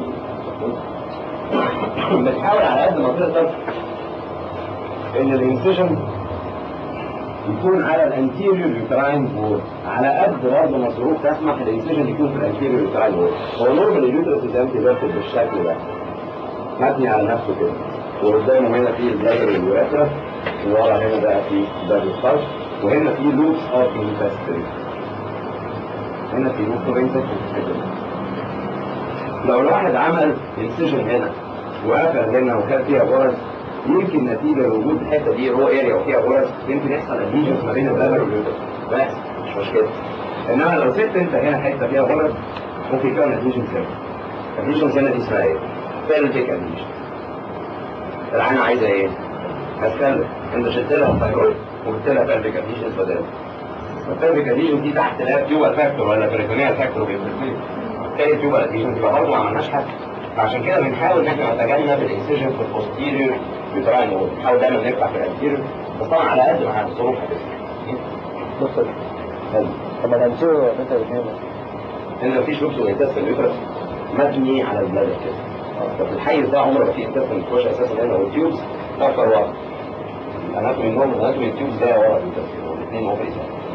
بتحاول على قد ما تقدر ان الانسيجن يكون على الانتيريور يوتراين وول على قد برضه ما الظروف تسمح الانسيجن يكون في الانتيريور يوتراين وول هو نورمال اليوترس الانتي فيرتيك بالشكل ده مبني على نفسه كده وقدامه هنا في البلادر واليوريثرا وورا هنا بقى في باب الخرج وهنا في لوبس اوف انفستري هنا في لوبس اوف انفستري لو الواحد عمل انسيجن هنا وقفل هنا وكان فيها غرز يمكن نتيجه لوجود الحته دي رو اريا وفيها غرز يمكن يحصل اديجنز ما بين البلادر واليوترس بس مش مشكله انما لو سبت انت هنا حته فيها غرز ممكن يكون اديجنز هنا اديجنز هنا دي اسمها ايه؟ بيلفيك اديجن العينه عايزه ايه؟ هتكلم انت شلت لها الثايرويد وجبت لها بيلفيك اديجنز بدل البيلفيك اديجن دي تحت لا تيوبال فاكتور ولا بريتونيال فاكتور بيبقى تاني تيوبال اديجن تبقى برضه ما عملناش حاجه فعشان كده بنحاول ان احنا نتجنب الانسيجن في البوستيريور يوتراين وول نحاول دايما نفتح في الانتيريور بس طبعا على قد ما الظروف هتسمح طب ما الانسيرو متى الاثنين ان مفيش لوكس وانتاس في اليوترس مبني على البلادر كده بس الحيز ده عمره ما فيه انتاس ما تخش اساسا هنا والتيوبس اكتر ورا الاناتومي النوم الاناتومي التيوبس ده ورا الانتاس والاثنين اوفري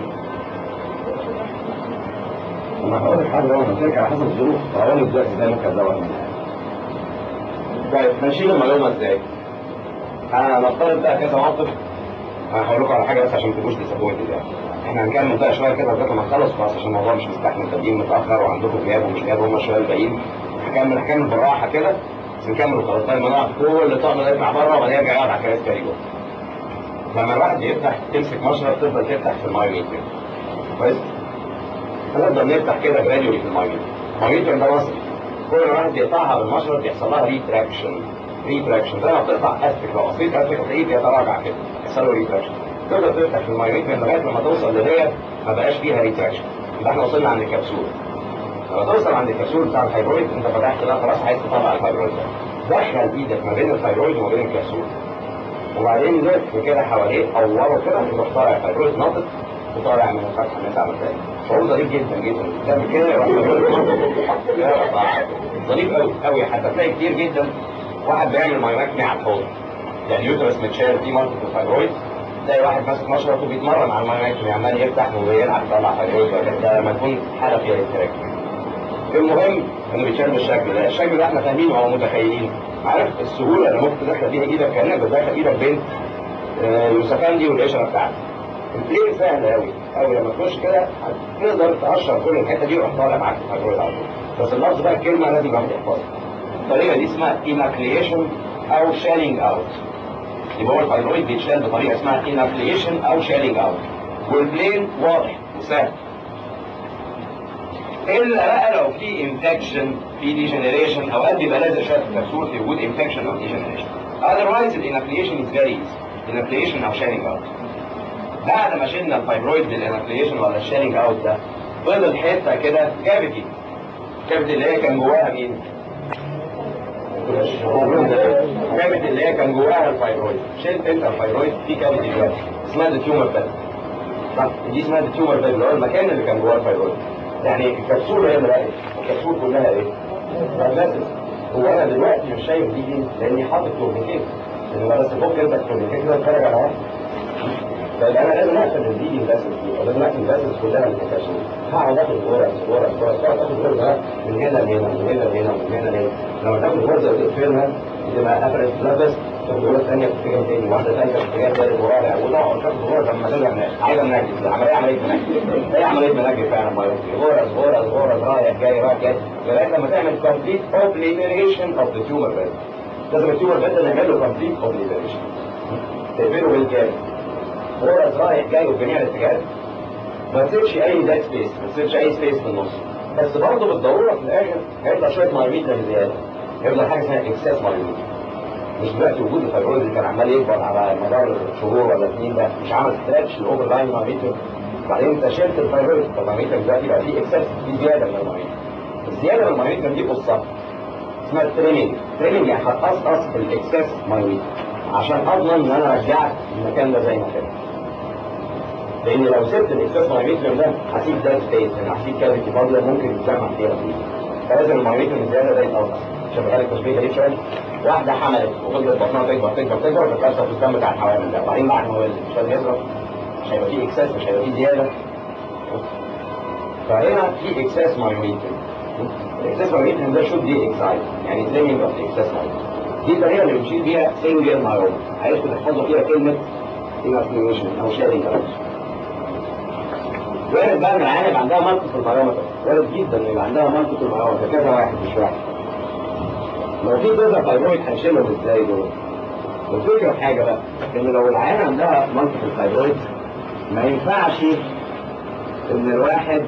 انا هقول لك حاجه لو قلت لك على حسب الظروف هقول لك دلوقتي ازاي ممكن ازود طيب هنشيل المعلومه ازاي؟ انا نفترض بقى كذا موقف انا هقول لكم على حاجه بس عشان ما تبقوش ديسابوينتد يعني احنا هنكمل بقى شويه كده لغايه ما نخلص خلاص عشان الموضوع مش مستحمل تقديم متاخر وعندكم غياب ومش غياب هم شويه الباقيين هكمل هكمل بالراحه كده بس نكمل وخلاص طيب ما نقعد كل طقم ده يطلع بره وبعدين يرجع يقعد على الكراسي تاني جوه لما الواحد يفتح تمسك مشرط تفضل تفتح في المايوميتر كويس هنفضل نفتح كده جراديولي في المايوميتر المايوميتر ده مصري كل ما الواحد بيقطعها بالمشرط يحصل لها ريتراكشن ريتراكشن زي ما بتقطع استك لو قصيت استك هتلاقيه بيتراجع كده يحصل له ريتراكشن تقدر تفتح في المايوميتر لغايه لما توصل اللي هي ما بقاش فيها ريتراكشن يبقى احنا وصلنا عند الكبسول لما توصل عند الكبسول بتاع الفايبرويد انت فتحت ده خلاص عايز تطلع الفايبرويد ده دخل ايدك ما بين الفايبرويد وما بين الكبسول وبعدين لف كده حواليه قوره كده يروح طالع الفايبرويد ناطط وطالع من الفتحه اللي انت عملتها شعور ظريف جدا جدا تعمل كده يروح ظريف قوي قوي حتى تلاقي كتير جدا واحد بيعمل مايوماكمي على الحوض يعني يوترس متشال فيه منطقه الفايبرويد تلاقي واحد ماسك مشرط وبيتمرن على المايوماكمي عمال يفتح ويلعب يطلع فايبرويد ده لما يكون حاله فيها استراك المهم انه بيتشال بالشكل ده الشكل ده احنا فاهمينه او متخيلين عارف السهوله اللي ممكن تدخل بيها ايدك كانك بتدخل ايدك بين اليوسفان دي والقشره بتاعتك البلاي سهل قوي قوي لما تخش كده تقدر تقشر كل الحته دي ويروح طالع معاك الفايبرويد على طول بس اللفظ بقى الكلمه لازم الواحد يحفظها الطريقه دي اسمها ايناكليشن او شيلينج اوت يبقى هو الفايبرويد بيتشال بطريقه اسمها ايناكليشن او شيلينج اوت والبلين واضح وسهل الا بقى لو في انفكشن في ديجنريشن اوقات بيبقى لازق شويه في الكبسول في وجود انفكشن او ديجنريشن otherwise الانفليشن is very easy انفليشن او شانينج اوت بعد ما شلنا الفايبرويد بالانفليشن ولا الشانينج اوت ده فضل حته كده كافيتي كافيتي اللي هي كان جواها مين؟ كافيتي اللي هي كان جواها الفايبرويد شلت انت الفايبرويد في كافيتي دلوقتي اسمها التيومر باد صح دي اسمها التيومر باد اللي هو المكان اللي كان جواه الفايبرويد يعني الكبسوله هي اللي بقت الكبسول كلها ايه؟ لازم هو انا دلوقتي مش شايف دي ليه؟ لاني حاطط تورنيكيت انما بس فك انت التورنيكيت كده اتفرج على واحد طيب انا لازم اقفل الفيديو باسس دي او لازم اقفل الباسس كلها من الكبسول هقعد اخد غرز غرز غرز تقعد تاخد غرزه من هنا لهنا من هنا لهنا ومن هنا لهنا لما تاخد غرزه وتقفلها تبقى قفلت لا بس تاخد غرزه ثانيه في اتجاه تاني واحده ثانيه في اتجاه ثالث ورابع وتقعد تاخد غرزه لما ترجع عايزه منجز عمليه عمليه منجز هي عمليه منجز فعلا غرز غرز غرز رايح جاي رايح جاي لغايه لما تعمل كومبليت اوبليتريشن اوف ذا تيومر بيد لازم التيومر بيد نعمل له كومبليت اوبليتريشن تقفله بالكامل غرز رايح جاي وجميع الاتجاهات ما تسيبش اي ديد سبيس ما تسيبش اي سبيس في النص بس برضه بالضروره في الاخر هيطلع شويه مايوميتر زياده هيفضل حاجه اسمها اكسس مايوميتر مش دلوقتي وجود الفايبرويد اللي كان عمال يكبر على مدار شهور ولا سنين ده مش عمل ستريتش الاوفر لاين مايوميتر بعدين انت شلت الفايبرويد فالمايوميتر دلوقتي بقى فيه اكسس في زياده من المايوميتر الزياده من المايوميتر دي قصه اسمها تريننج تريننج يعني هتقصقص الاكسس مايوميتر عشان اضمن ان انا رجعت المكان ده زي ما كان لان لو سبت الاكسس مايوميتر ده هسيب ده سبيس يعني هسيب كافيتي فاضيه ممكن يتجمع فيها فيه فلازم المايوميتر الزياده ده يتقصقص شبه لك تشبيه غريب شويه واحده حملت وفضلت بطنها تكبر تكبر تكبر فتكسر في الدم بتاع الحوامل ده وبعدين بعد ما ولدت مش لازم يضرب مش هيبقى فيه اكسس مش هيبقى فيه زياده فهنا في اكسس مايوميتر الاكسس مايوميتر ده شوت دي اكسايد يعني تريننج اوف اكسس مايوميتر دي الطريقه اللي بنشيل بيها سنجل مايوما عايزكم تحفظوا فيها كلمه ايماكيوليشن او شيرنج اوت وارد بقى من العالم عندها مالتيبل مايوما وارد جدا ان يبقى عندها مالتيبل مايوما كذا واحد مش واحد لو في كذا فايبرويد هنشيلهم ازاي دول الفكره في حاجه بقى ان لو العيان عندها مالتيبل فايبرويد ما ينفعش ان الواحد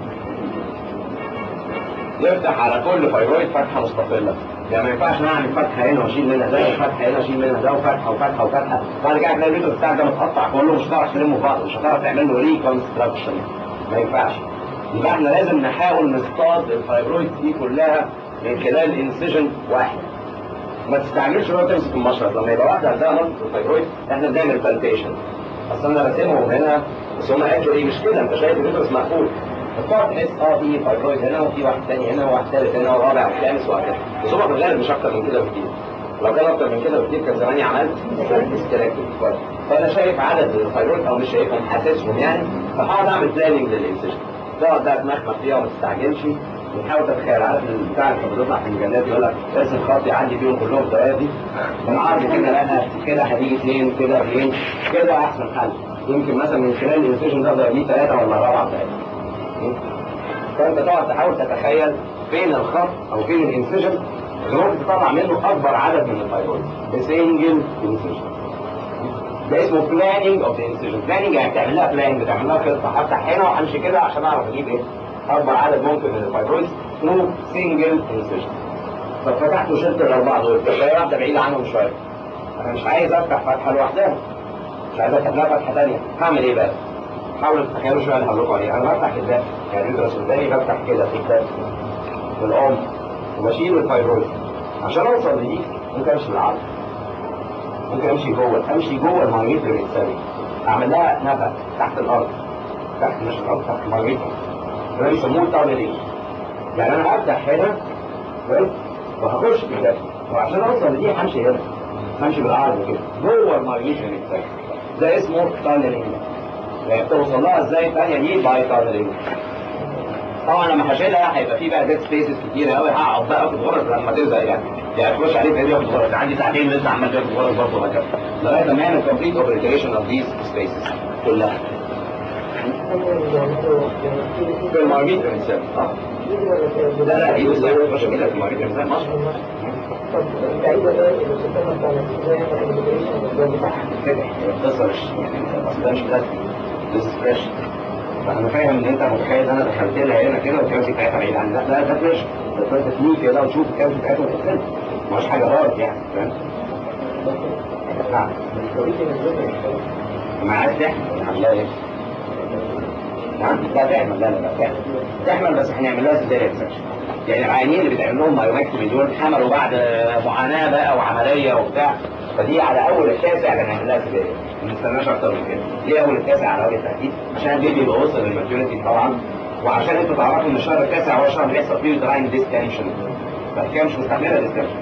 يفتح على كل فايبرويد فتحه مستقله يعني ما ينفعش نعمل فتحه هنا واشيل منها ده وفتحه هنا واشيل منها ده وفتحه وفتحه وفتحه بعد كده تلاقي الفيديو بتاعك ده متقطع كله مش هتعرف تلمه في بعض مش هتعرف تعمل له ريكونستراكشن ما ينفعش يبقى احنا لازم نحاول نصطاد الفايبرويد دي كلها من خلال انسجن واحد ما تستعملش بقى تمسك المشرط لما يبقى واحده عندها نقص الفايبرويد احنا بنعمل بلانتيشن اصل انا راسمهم هنا بس هم اكشولي مش كده انت شايف الفيديوس مقفول فتقعد تحس اه في فايبرويد هنا وفي واحد تاني هنا وواحد ثالث هنا ورابع وخامس وهكذا بس هم في الغالب مش اكتر من كده بكتير لو كان اكتر من كده بكتير كان زماني عملت استراكتيف فانا شايف عدد الفايبرويد او مش شايفهم حاسسهم يعني فهقعد اعمل بلاننج للانسجن تقعد بقى تمخمخ فيها وما تستعجلش وتحاول تتخيل عارف البتاع اللي كان بيطلع في المجلات يقول لك ارسم خط يعدي فيهم كلهم الدوائر دي العرض كده لا كده هتيجي اثنين كده اثنين كده احسن حل يمكن مثلا من خلال الانسجن ده اقدر اجيب ثلاثه ولا اربعه ثلاثه فانت تقعد تحاول تتخيل فين الخط او فين الانسجن اللي ممكن تطلع منه اكبر عدد من الفايبرويد بسنجل انسجن ده اسمه بلاننج اوف ذا انسجن بلاننج يعني تعمل لها بلان بتعمل لها خطه هفتح هنا وامشي كده عشان اعرف اجيب ايه اكبر عدد ممكن من الفايبرويد ثرو سنجل انسجن ففتحت وشلت الاربعه دول بس هي واحده بعيده عنهم شويه انا مش عايز افتح فتحه لوحدها مش عايز افتح لها فتحه ثانيه هعمل ايه بقى؟ حاولوا تتخيلوا شويه اللي هقول لكم عليه انا بفتح الدم يعني اليوترس قدامي بفتح كده في الدم في الام وبشيل الفايبرويد عشان اوصل لدي ممكن امشي بالعرض ممكن امشي جوه امشي جوه المايوميتر الانساني اعمل لها نفق تحت الارض تحت مش الارض تحت المايوميتر ده بيسموه تانلينج يعني انا هفتح هنا كويس وهخش في الدم وعشان اوصل لدي همشي هنا همشي بالعرض كده جوه المايوميتر الانساني ده اسمه تانلينج يعني توصل لها ازاي الثانيه دي باي تانلينج طبعا لما هشيلها هيبقى في بقى ديد سبيسز كتير قوي هقعد بقى اخد غرز لما تزهق يعني يعني تخش عليه تلاقيه ياخد غرز عندي ساعتين لسه عمال ياخد غرز برضه وهكذا لغايه لما يعمل كومبليت اوبريتيشن اوف ذيس سبيسز كلها في المريض الانسان اه لا لا دي ازاي تخش كده في المريض الانسان مصر القصه مش يعني اصل ده مش لازم This is fresh فانا فاهم ان انت متخيل ان انا دخلت لها هنا كده والكرسي بتاعتها بعيد عن لا ده ده فلاش بس انت تيجي كده وتشوف الكرسي بتاعتها وتدخل مش حاجه غلط يعني فاهم؟ نعم ما عايز تحمل عاملها ايه؟ نعم لا تحمل لا لا لا تحمل تحمل بس هنعمل لها سيزيريان سكشن يعني العيانين اللي بيتعمل لهم مايومكتومي دول حملوا بعد معاناه بقى وعمليه وبتاع فدي على اول التاسع بنعمل لها سيزيريان ما نستناش اكتر من كده ليه اول التاسع على وجه التحديد عشان البيبي يبقى وصل للماتيوريتي طبعا وعشان انتوا تعرفوا ان الشهر التاسع هو شهر بيحصل فيه دراين ديستنشن فالكلى مش مستحمله ديستنشن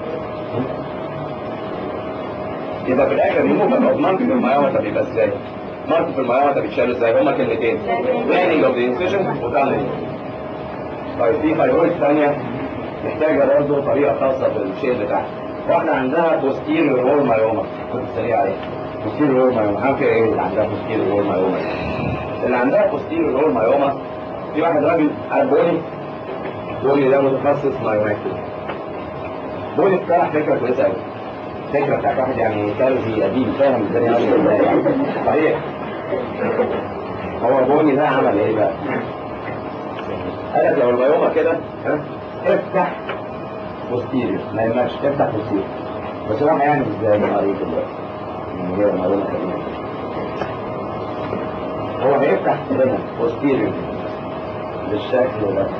يبقى في الاخر ريموفال اوف مالتيبل مايومتر بيبقى ازاي؟ مالتيبل مايومتر بيتشال ازاي؟ هما كلمتين بلاننج اوف ذا انسيشن وتانلينج طيب في فايرويد ثانيه محتاجه برضه طريقه خاصه في الشيء بتاعها واحده عندها بوستيريور هول مايوما كنت سريع عليه بوستيريور هول مايوما عارف ايه اللي عندها بوستيريور هول مايوما اللي عندها بوستيريور هول مايوما في واحد راجل قال بوني بوني ده متخصص مايوماكتومي بوني اقترح فكره كويسه قوي الفكره بتاعت واحد يعني كارثي قديم فاهم الدنيا ماشيه ازاي يعني صحيح هو بوني ده عمل ايه بقى؟ قال لك لو الميومه كده ها افتح بوستيريور ما يهمكش افتح بوستيريور بس هو هيعمل ازاي المريض دلوقتي؟ من غير الميومه كده هو هيفتح هنا بوستيريور بالشكل ده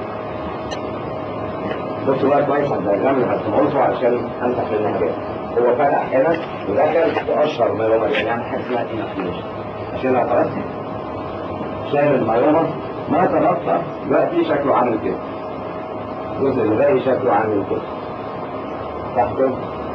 بصوا بقى كويس على الدياجرام اللي هتسمعوه عشان انصح منه حاجات هو فتح هنا ودخل واشهر ميومه يعني عمل حاجه اسمها دينافيوجن عشان لو خلاص شايل الميومه ما تغطى دلوقتي شكله عامل كده الجزء اللي باقي شكله عامل كده صح كده؟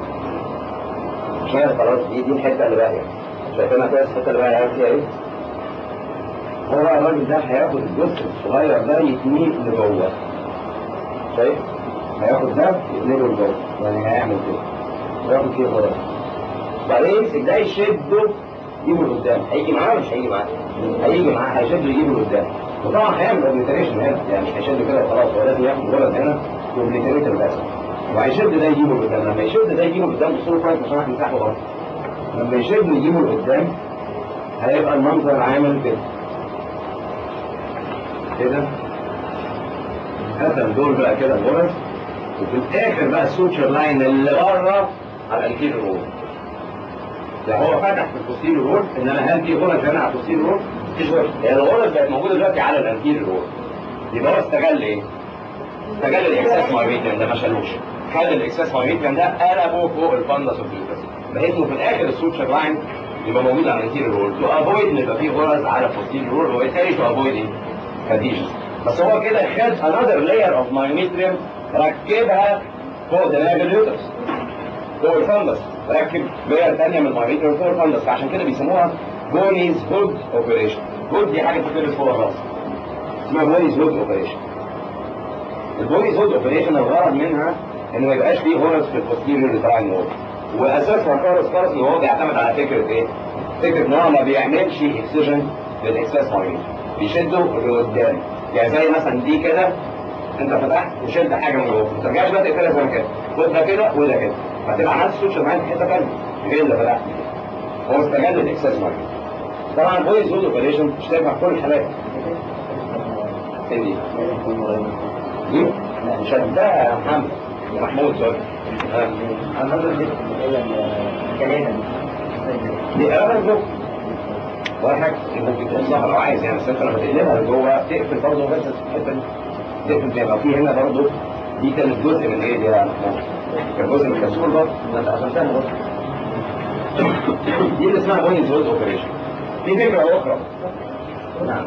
شايل خلاص دي دي الحته اللي باقيه شايفينها كويس الحته اللي باقيه عامل فيها ايه؟ هو بقى الراجل ده هياخد الجزء الصغير ده يتنيه لجوه شايف؟ هياخد ده يقلبه لجوه يعني هيعمل كده وياخد كده خلاص بعدين يمسك ده يشده يجيبه لقدام هيجي معاه ولا مش هيجي معاه؟ هيجي معاه هيشده يجيبه لقدام وطبعا هيعمل اوبليتريشن هنا يعني مش هيشد كده وخلاص هو لازم ياخد ولد هنا اوبليتريت بس وهيشد ده يجيبه لقدام لما يشد ده يجيبه لقدام بصوره كويس عشان احنا نفتحه غلط لما يشد يجيبه لقدام هيبقى المنظر عامل كده كده قسم دول بقى كده الغرز وفي الاخر بقى السوتشر لاين اللي بره على الانتيريور رول ده هو فتح في البوستيريور رول انما هل في غرز هنا على البوستيريور رول؟ مفيش غرز هي الغرز بقت موجوده دلوقتي على الانتيريور رول يبقى هو استغل ايه؟ استغل الاكسس مايويتريم ده ما شالوش خد الاكسس مايويتريم ده قلبه فوق الفندس والبيوتس بحيث انه في الاخر السوتشر لاين يبقى موجود على الانتيريور رول تو افويد ان يبقى فيه غرز على البوستيريور رول وبالتالي تو افويد ايه؟ كاديشن بس هو كده خد another layer of myometrium ركبها فوق دماغ اليوترس فوق الفندس ركب layer ثانيه من المايوميتريوم فوق الفندس فعشان كده بيسموها بونيز هود اوبريشن هود دي حاجه بتتلبس فوق الراس اسمها بونيز هود اوبريشن البونيز هود اوبريشن الغرض منها ان ما يبقاش فيه غرز في البوستيريور ريتراين وول واساسها خالص خالص ان هو بيعتمد على فكره ايه؟ فكره ان هو ما بيعملش اكسجن للاكسس مايوميتريوم بيشده لقدام يعني زي مثلا دي كده انت فتحت وشلت حاجه من جوه ما ترجعش بقى تقفلها زي ما كانت خد ده كده وده كده هتبقى عملت سوتشر معاك في حته ثانيه غير اللي فتحت هو استغل الاكسس ماركت طبعا البويز هود اوبريشن مش تنفع في كل الحالات دي دي شدها يا محمد يا محمود سوري دي اغلب جوه ولا حاجه ممكن توصلها لو عايز يعني بس انت لما تقلبها لجوه تقفل برضه بس الحته دي تقفل فيها لو في هنا برضه دي كانت جزء من ايه دي يا محمود؟ كان جزء من الكبسول برضه ما انت قسمتها برضه دي اللي اسمها بوينت زود اوبريشن في فكره اخرى نعم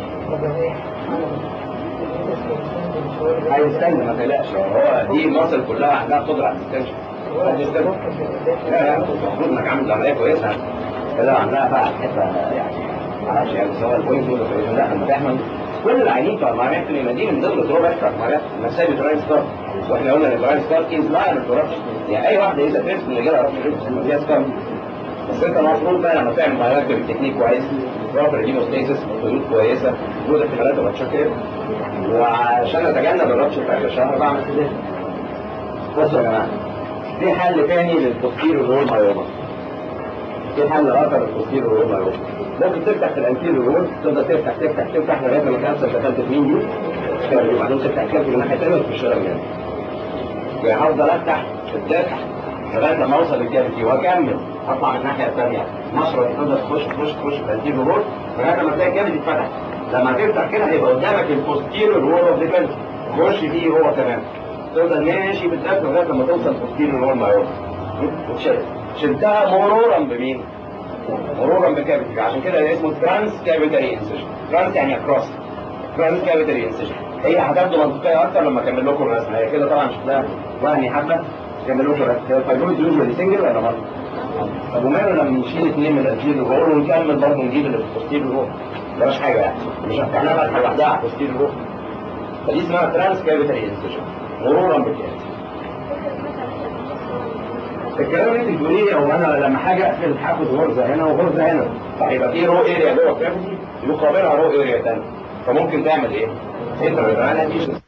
هيستنى ما تقلقش هو دي مصر كلها عندها قدره على الاستنشاق هتستنى لا لا المفروض انك عامل عمليه كويسه كده عاملاها بقى حته يعني معرفش يعني سواء البوينت دول لا لما تعمل كل العينين بتوع المعامل في المدينه من ضمن الدروب اكتر معامل نفسها بتراين ستار واحنا قلنا ان البراين ستار از لاين كوربشن يعني اي واحده اذا فيرست اللي جالها رابشن فيها ستار بس انت المفروض بقى لما تعمل معاملات بالتكنيك كويس بروبر هيموستاسيس حدود كويسه حدود احتمالات الرابشن وعشان اتجنب الرابشن في اخر شهر بعمل كده بصوا يا جماعه في حل تاني للتفكير اللي هو المايوما في حل اخر البوستيريور وول مايوب ممكن تفتح في الانتيريور وول تفضل تفتح تفتح تفتح لغايه ما تحصل دخلت في مين دي كافيتي وبعدين تفتح الكافيتي من الناحيه الثانيه وتخش لها من يعني هفضل افتح الدفع لغايه لما اوصل للكافيتي واكمل اطلع من الناحيه الثانيه مشرط تقدر تخش تخش تخش في الانتيريور وول لغايه لما تلاقي الكافيتي اتفتح لما تفتح كده هيبقى قدامك البوستيريور وول اوف ذا كافيتي خش فيه هو كمان تفضل ماشي بالدفع لغايه لما توصل البوستيريور وول مايوب وتشد شدها مرورا بمين؟ مرورا بكافيتي عشان كده اسمه ترانس كافيتري انسيشن ترانس يعني اكروس ترانس كافيتري انسيشن هي هتبدو منطقيه اكتر لما اكمل لكم الرسمه هي كده طبعا شكلها وهمي حبه اكمل لكم الرسمه هي الفايبرويد يوجوالي سنجل ولا مره؟ طب وماله لما نشيل اثنين من الانتيريور هول ونكمل برضه نجيب اللي في البوستيريور هول مفيش حاجه يعني مش هفتحنا فتحه لوحدها على البوستيريور هول فدي اسمها ترانس كافيتري انسيشن مرورا بالكافيتي الكلام اللي انت بتقوليه هو انا لما حاجه اقفل هاخد غرزه هنا وغرزه هنا فهيبقى في رو اريا جوه الكافيتي يقابلها رو اريا ثانيه فممكن تعمل ايه؟ انت